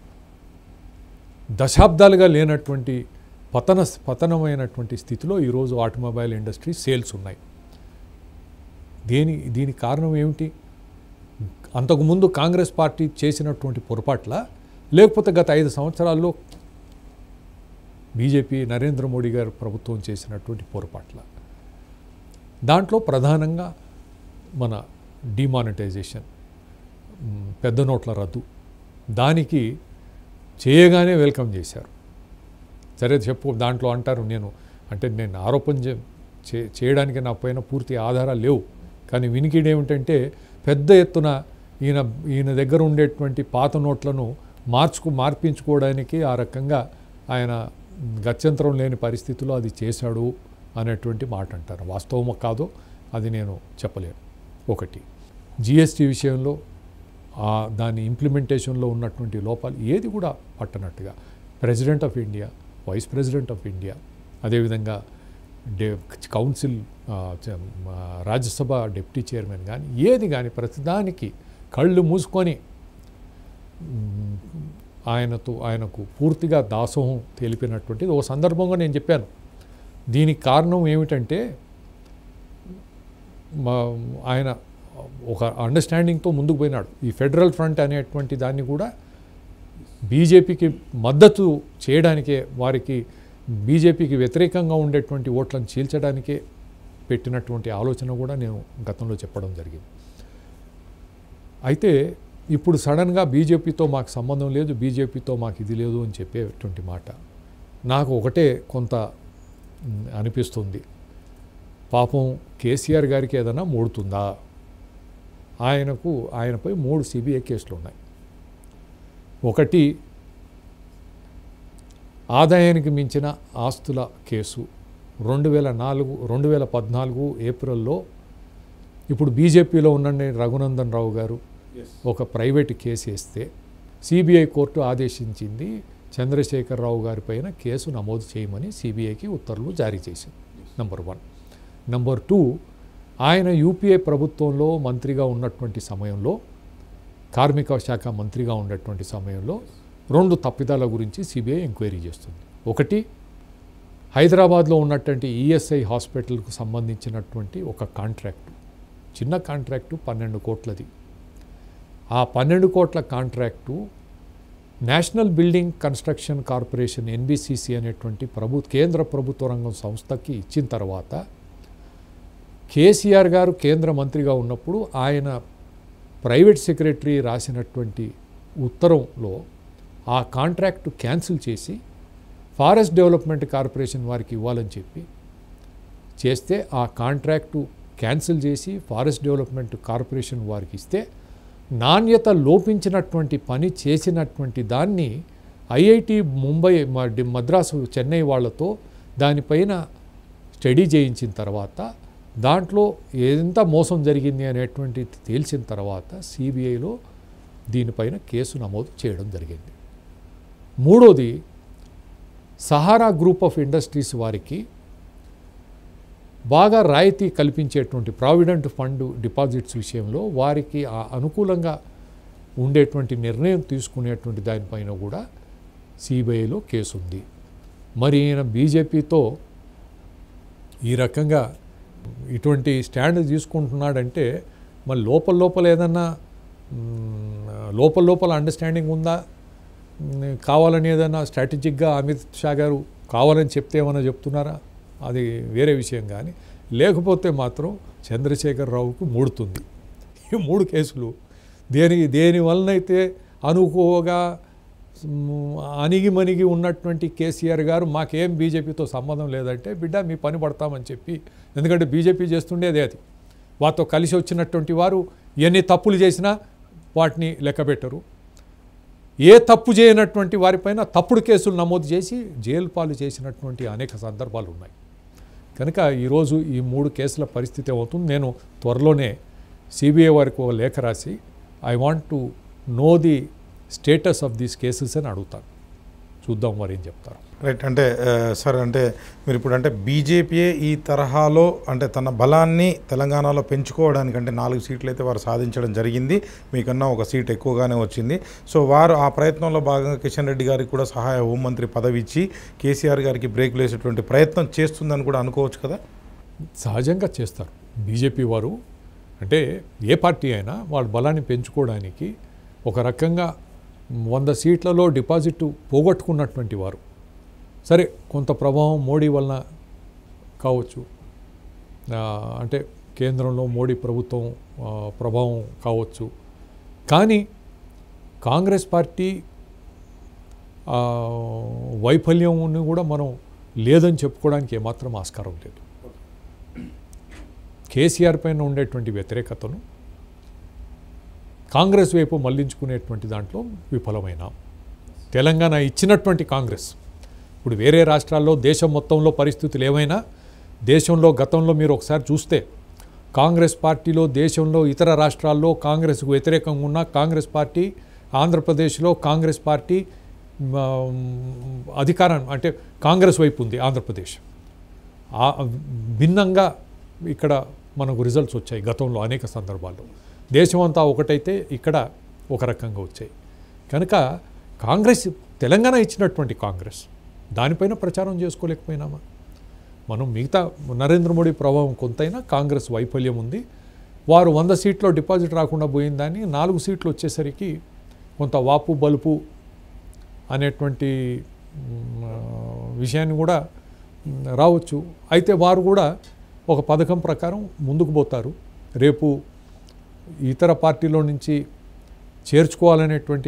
దశాబ్దాలుగా లేనటువంటి పతన పతనమైనటువంటి స్థితిలో ఈరోజు ఆటోమొబైల్ ఇండస్ట్రీ సేల్స్ ఉన్నాయి దేని దీనికి కారణం ఏమిటి అంతకుముందు కాంగ్రెస్ పార్టీ చేసినటువంటి పొరపాట్ల లేకపోతే గత ఐదు సంవత్సరాల్లో బీజేపీ నరేంద్ర మోడీ గారు ప్రభుత్వం చేసినటువంటి పొరపాట్ల దాంట్లో ప్రధానంగా మన డిమానిటైజేషన్ మ్, పెద్ద నోట్ల రద్దు దానికి చేయగానే వెల్కమ్ చేశారు సరే చెప్పు దాంట్లో అంటారు నేను అంటే నేను ఆరోపణ చే- చే- చేయడానికి నా పైన పూర్తి ఆధారాలు లేవు కానీ వినికిడి ఏమిటంటే పెద్ద ఎత్తున ఈయన ఈయన దగ్గర ఉండేటువంటి పాత నోట్లను మార్చుకు మార్పించుకోవడానికి ఆ రకంగా ఆయన గత్యంతరం లేని పరిస్థితిలో అది చేశాడు అనేటువంటి మాట అంటారు వాస్తవమో కాదో అది నేను చెప్పలేను ఒకటి జిఎస్టీ విషయంలో ఆ దాని ఇంప్లిమెంటేషన్లో ఉన్నటువంటి లోపాలు ఏది కూడా పట్టనట్టుగా president of India vice president of India అదేవిధంగా డే కౌన్సిల్ ఆ, చ- ఆ, రాజ్యసభ డిప్యూటీ చైర్మన్ కానీ ఏది కానీ ప్రతిదానికి కళ్ళు మూసుకొని మ్, ఆయనతో ఆయనకు పూర్తిగా దాసోహం తెలిపినటువంటిది ఓ సందర్భంగా నేను చెప్పాను దీనికి కారణం ఏమిటంటే మా ఆయన ఒక అండర్స్టాండింగ్తో ముందుకు పోయినాడు ఈ ఫెడరల్ ఫ్రంట్ అనేటువంటి దాన్ని కూడా బీజేపీకి మద్దతు చేయడానికే వారికి బీజేపీకి వ్యతిరేకంగా ఉండేటువంటి ఓట్లను చీల్చడానికే పెట్టినటువంటి ఆలోచన కూడా నేను గతంలో చెప్పడం జరిగింది అయితే ఇప్పుడు సడన్గా బీజేపీతో మాకు సంబంధం లేదు బీజేపీతో మాకు ఇది లేదు అని చెప్పేటువంటి మాట నాకు ఒకటే కొంత మ్, అనిపిస్తుంది పాపం కేసీఆర్ గారికి ఏదైనా మూడుతుందా ఆయనకు ఆయనపై మూడు సిబిఐ కేసులు ఉన్నాయి ఒకటి ఆదాయానికి మించిన ఆస్తుల కేసు రెండు వేల నాలుగు రెండు వేల పద్నాలుగు ఏప్రిల్లో ఇప్పుడు బీజేపీలో ఉన్న రఘునందన్ రావు గారు ఒక ప్రైవేట్ కేసు వేస్తే సిబిఐ కోర్టు ఆదేశించింది చంద్రశేఖరరావు గారి పైన కేసు నమోదు చేయమని సిబిఐకి ఉత్తర్వులు జారీ చేసింది నంబర్ వన్ నంబర్ టూ ఆయన యూపీఏ ప్రభుత్వంలో మంత్రిగా ఉన్నటువంటి సమయంలో కార్మిక శాఖ మంత్రిగా ఉన్నటువంటి సమయంలో రెండు తప్పిదాల గురించి సిబిఐ ఎంక్వైరీ చేస్తుంది ఒకటి హైదరాబాద్లో ఉన్నటువంటి ఈఎస్ఐ హాస్పిటల్కు సంబంధించినటువంటి ఒక కాంట్రాక్టు చిన్న కాంట్రాక్టు పన్నెండు కోట్లది ఆ పన్నెండు కోట్ల contract national building construction corporation NBCC అనేటువంటి ప్రభు కేంద్ర ప్రభుత్వ రంగం సంస్థకి ఇచ్చిన తర్వాత కేసీఆర్ గారు కేంద్ర మంత్రిగా ఉన్నప్పుడు ఆయన ప్రైవేట్ సెక్రటరీ రాసినటువంటి ఉత్తరంలో ఆ కాంట్రాక్టు క్యాన్సిల్ చేసి ఫారెస్ట్ డెవలప్మెంట్ కార్పొరేషన్ వారికి ఇవ్వాలని చెప్పి చేస్తే ఆ కాంట్రాక్టు క్యాన్సిల్ చేసి ఫారెస్ట్ డెవలప్మెంట్ కార్పొరేషన్ వారికి ఇస్తే నాణ్యత లోపించినటువంటి పని చేసినటువంటి దాన్ని ఐఐటి ముంబై మ- డి- మద్రాసు చెన్నై వాళ్ళతో దానిపైన స్టడీ చేయించిన తర్వాత దాంట్లో ఎంత మోసం జరిగింది అనేటువంటిది తేల్చిన తర్వాత సిబిఐలో దీనిపైన కేసు నమోదు చేయడం జరిగింది మూడోది సహారా గ్రూప్ ఆఫ్ ఇండస్ట్రీస్ వారికి బాగా రాయితీ కల్పించేటువంటి ప్రావిడెంట్ ఫండ్ డిపాజిట్స్ విషయంలో వారికి ఆ అనుకూలంగా ఉండేటువంటి నిర్ణయం తీసుకునేటువంటి దానిపైన కూడా సిబిఐలో కేసు ఉంది మరి ఈయన బీజేపీతో ఈ రకంగా ఇటువంటి స్టాండ్ తీసుకుంటున్నాడంటే మరి లోపల లోపల ఏదన్నా మ్, లోపల లోపల అండర్స్టాండింగ్ ఉందా మ్, కావాలని ఏదైనా స్ట్రాటజిక్గా అమిత్ షా గారు కావాలని చెప్తే ఏమైనా చెప్తున్నారా అది వేరే విషయం కానీ లేకపోతే మాత్రం చంద్రశేఖర్ రావుకు మూడుతుంది ఈ మూడు కేసులు దేని దేని వలనైతే అనుకోగా మ్, అణిగి మణిగి ఉన్నటువంటి కేసీఆర్ గారు మాకేం బీజేపీతో సంబంధం లేదంటే బిడ్డ మీ పని పడతామని చెప్పి ఎందుకంటే బీజేపీ చేస్తుండేదే అది వారితో కలిసి వచ్చినటువంటి వారు ఎన్ని తప్పులు చేసినా వాటిని లెక్కబెట్టరు ఏ తప్పు చేయనటువంటి వారిపైన తప్పుడు కేసులు నమోదు చేసి జైలు పాలు చేసినటువంటి అనేక సందర్భాలు ఉన్నాయి కనుక ఈరోజు ఈ మూడు కేసుల పరిస్థితి అవుతుంది నేను త్వరలోనే సిబిఐ వారికి ఒక లేఖ రాసి I want to know the status of these cases అని అడుగుతాను చూద్దాం మరి ఏం చెప్తారు రైట్ అంటే ఆ, సార్ అంటే మీరు ఇప్పుడు అంటే బీజేపీయే ఈ తరహాలో అంటే తన బలాన్ని తెలంగాణలో పెంచుకోవడానికి అంటే నాలుగు సీట్లు అయితే వారు సాధించడం జరిగింది మీకన్నా ఒక సీట్ ఎక్కువగానే వచ్చింది సో వారు ఆ ప్రయత్నంలో భాగంగా కిషన్ రెడ్డి గారికి కూడా సహాయ హోంమంత్రి పదవి ఇచ్చి కేసీఆర్ గారికి బ్రేక్ వేసేటువంటి ప్రయత్నం చేస్తుందని కూడా అనుకోవచ్చు కదా సహజంగా చేస్తారు బీజేపీ వారు అంటే ఏ పార్టీ అయినా వాళ్ళ బలాన్ని పెంచుకోవడానికి ఒక రకంగా వంద సీట్లలో డిపాజిట్ పోగొట్టుకున్నటువంటి వారు సరే కొంత ప్రభావం మోడీ వలన కావచ్చు ఆ, అంటే కేంద్రంలో మోడీ ప్రభుత్వం ఆ, ప్రభావం కావచ్చు కానీ కాంగ్రెస్ పార్టీ ఆ, వైఫల్యంని కూడా మనం లేదని చెప్పుకోవడానికి ఏమాత్రం ఆస్కారం లేదు కేసీఆర్ పైన ఉండేటువంటి వ్యతిరేకతను కాంగ్రెస్ వైపు మళ్లించుకునేటువంటి దాంట్లో విఫలమైనాం తెలంగాణ ఇచ్చినటువంటి కాంగ్రెస్ ఇప్పుడు వేరే రాష్ట్రాల్లో దేశం మొత్తంలో పరిస్థితులు ఏమైనా దేశంలో గతంలో మీరు ఒకసారి చూస్తే కాంగ్రెస్ పార్టీలో దేశంలో ఇతర రాష్ట్రాల్లో కాంగ్రెస్కు వ్యతిరేకంగా ఉన్న కాంగ్రెస్ పార్టీ ఆంధ్రప్రదేశ్లో కాంగ్రెస్ పార్టీ మ, అధికారం అంటే కాంగ్రెస్ వైపు ఉంది ఆంధ్రప్రదేశ్ ఆ భిన్నంగా ఇక్కడ మనకు రిజల్ట్స్ వచ్చాయి గతంలో అనేక సందర్భాల్లో దేశమంతా ఒకటైతే ఇక్కడ ఒక రకంగా వచ్చాయి కనుక కాంగ్రెస్ తెలంగాణ ఇచ్చినటువంటి కాంగ్రెస్ దానిపైన ప్రచారం చేసుకోలేకపోయినామా మనం మిగతా నరేంద్ర మోడీ ప్రభావం కొంతైనా కాంగ్రెస్ వైఫల్యం ఉంది వారు వంద సీట్లో డిపాజిట్ రాకుండా పోయిందని నాలుగు సీట్లు వచ్చేసరికి కొంత వాపు బలుపు అనేటువంటి మ్, విషయాన్ని కూడా మ్, రావచ్చు అయితే వారు కూడా ఒక పథకం ప్రకారం ముందుకు పోతారు రేపు ఇతర పార్టీలో నుంచి చేర్చుకోవాలనేటువంటి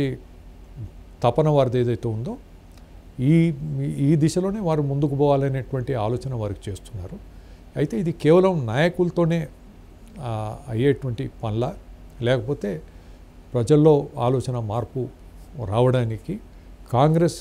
తపన వారిది ఏదైతే ఉందో ఈ ఈ దిశలోనే వారు ముందుకు పోవాలనేటువంటి ఆలోచన వారికి చేస్తున్నారు అయితే ఇది కేవలం నాయకులతోనే ఆ, అయ్యేటువంటి పనుల లేకపోతే ప్రజల్లో ఆలోచన మార్పు రావడానికి కాంగ్రెస్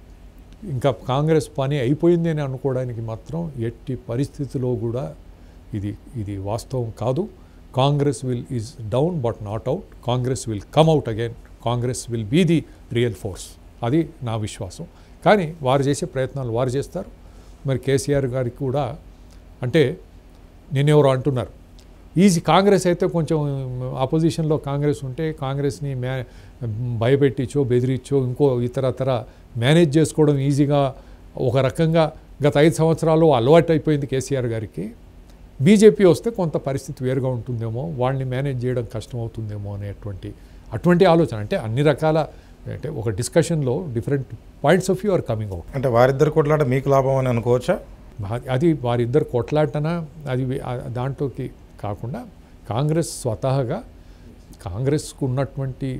ఇంకా కాంగ్రెస్ పని అయిపోయింది అని అనుకోవడానికి మాత్రం ఎట్టి పరిస్థితిలో కూడా ఇది ఇది వాస్తవం కాదు Congress will is down but not out Congress will come out again Congress will be the real force అది నా విశ్వాసం కానీ వారు చేసే ప్రయత్నాలు వారు చేస్తారు మరి కేసీఆర్ గారికి కూడా అంటే నేనెవరో అంటున్నారు ఈజీ కాంగ్రెస్ అయితే కొంచెం ఆపోజిషన్లో కాంగ్రెస్ ఉంటే కాంగ్రెస్ని మ్యా భయపెట్టించో బెదిరించో ఇంకో ఇతరతర మేనేజ్ చేసుకోవడం ఈజీగా ఒక రకంగా గత ఐదు సంవత్సరాలు అలవాటు అయిపోయింది కేసీఆర్ గారికి బీజేపీ వస్తే కొంత పరిస్థితి వేరుగా ఉంటుందేమో వాళ్ళని మేనేజ్ చేయడం కష్టం అవుతుందేమో అనేటువంటి అటువంటి ఆలోచన అంటే అన్ని రకాల అంటే ఒక డిస్కషన్లో different points of view are coming out అంటే వారిద్దరు కొట్లాట మీకు లాభం అని అనుకోవచ్చా భా- అది వారిద్దరు కొట్లాటన అది వి- ఆ- దాంట్లోకి కాకుండా కాంగ్రెస్ స్వతహాగా కాంగ్రెస్కు ఉన్నటువంటి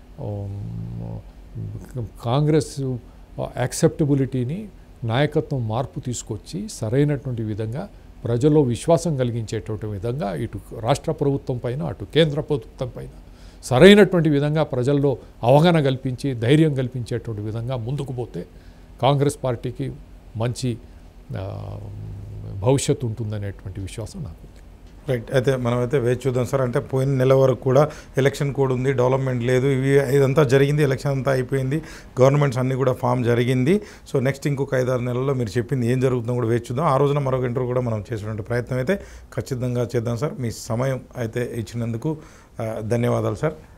ఉమ్, కాంగ్రెస్ యాక్సెప్టబిలిటీని నాయకత్వం మార్పు తీసుకొచ్చి సరైనటువంటి విధంగా ప్రజల్లో విశ్వాసం కలిగించేటువంటి విధంగా ఇటు రాష్ట్ర ప్రభుత్వం పైన అటు కేంద్ర ప్రభుత్వం పైన సరైనటువంటి విధంగా ప్రజల్లో అవగాహన కల్పించి ధైర్యం కల్పించేటువంటి విధంగా ముందుకు పోతే కాంగ్రెస్ పార్టీకి మంచి ఆ, భవిష్యత్తు ఉంటుందనేటువంటి విశ్వాసం నాకు ఉంది. రైట్ అయితే మనమైతే వేచి చూద్దాం సార్ అంటే పోయిన నెల వరకు కూడా ఎలక్షన్ కోడ్ ఉంది డెవలప్మెంట్ లేదు ఇవి ఇదంతా జరిగింది ఎలక్షన్ అంతా అయిపోయింది గవర్నమెంట్స్ అన్నీ కూడా ఫామ్ జరిగింది సో నెక్స్ట్ ఇంకొక ఐదారు నెలల్లో మీరు చెప్పింది ఏం జరుగుతుందో కూడా వేచి చూద్దాం ఆ రోజున మరొక ఇంటర్వ్యూ కూడా మనం చేసేటువంటి ప్రయత్నం అయితే ఖచ్చితంగా చేద్దాం సార్ మీ సమయం అయితే ఇచ్చినందుకు ఆ, ధన్యవాదాలు సార్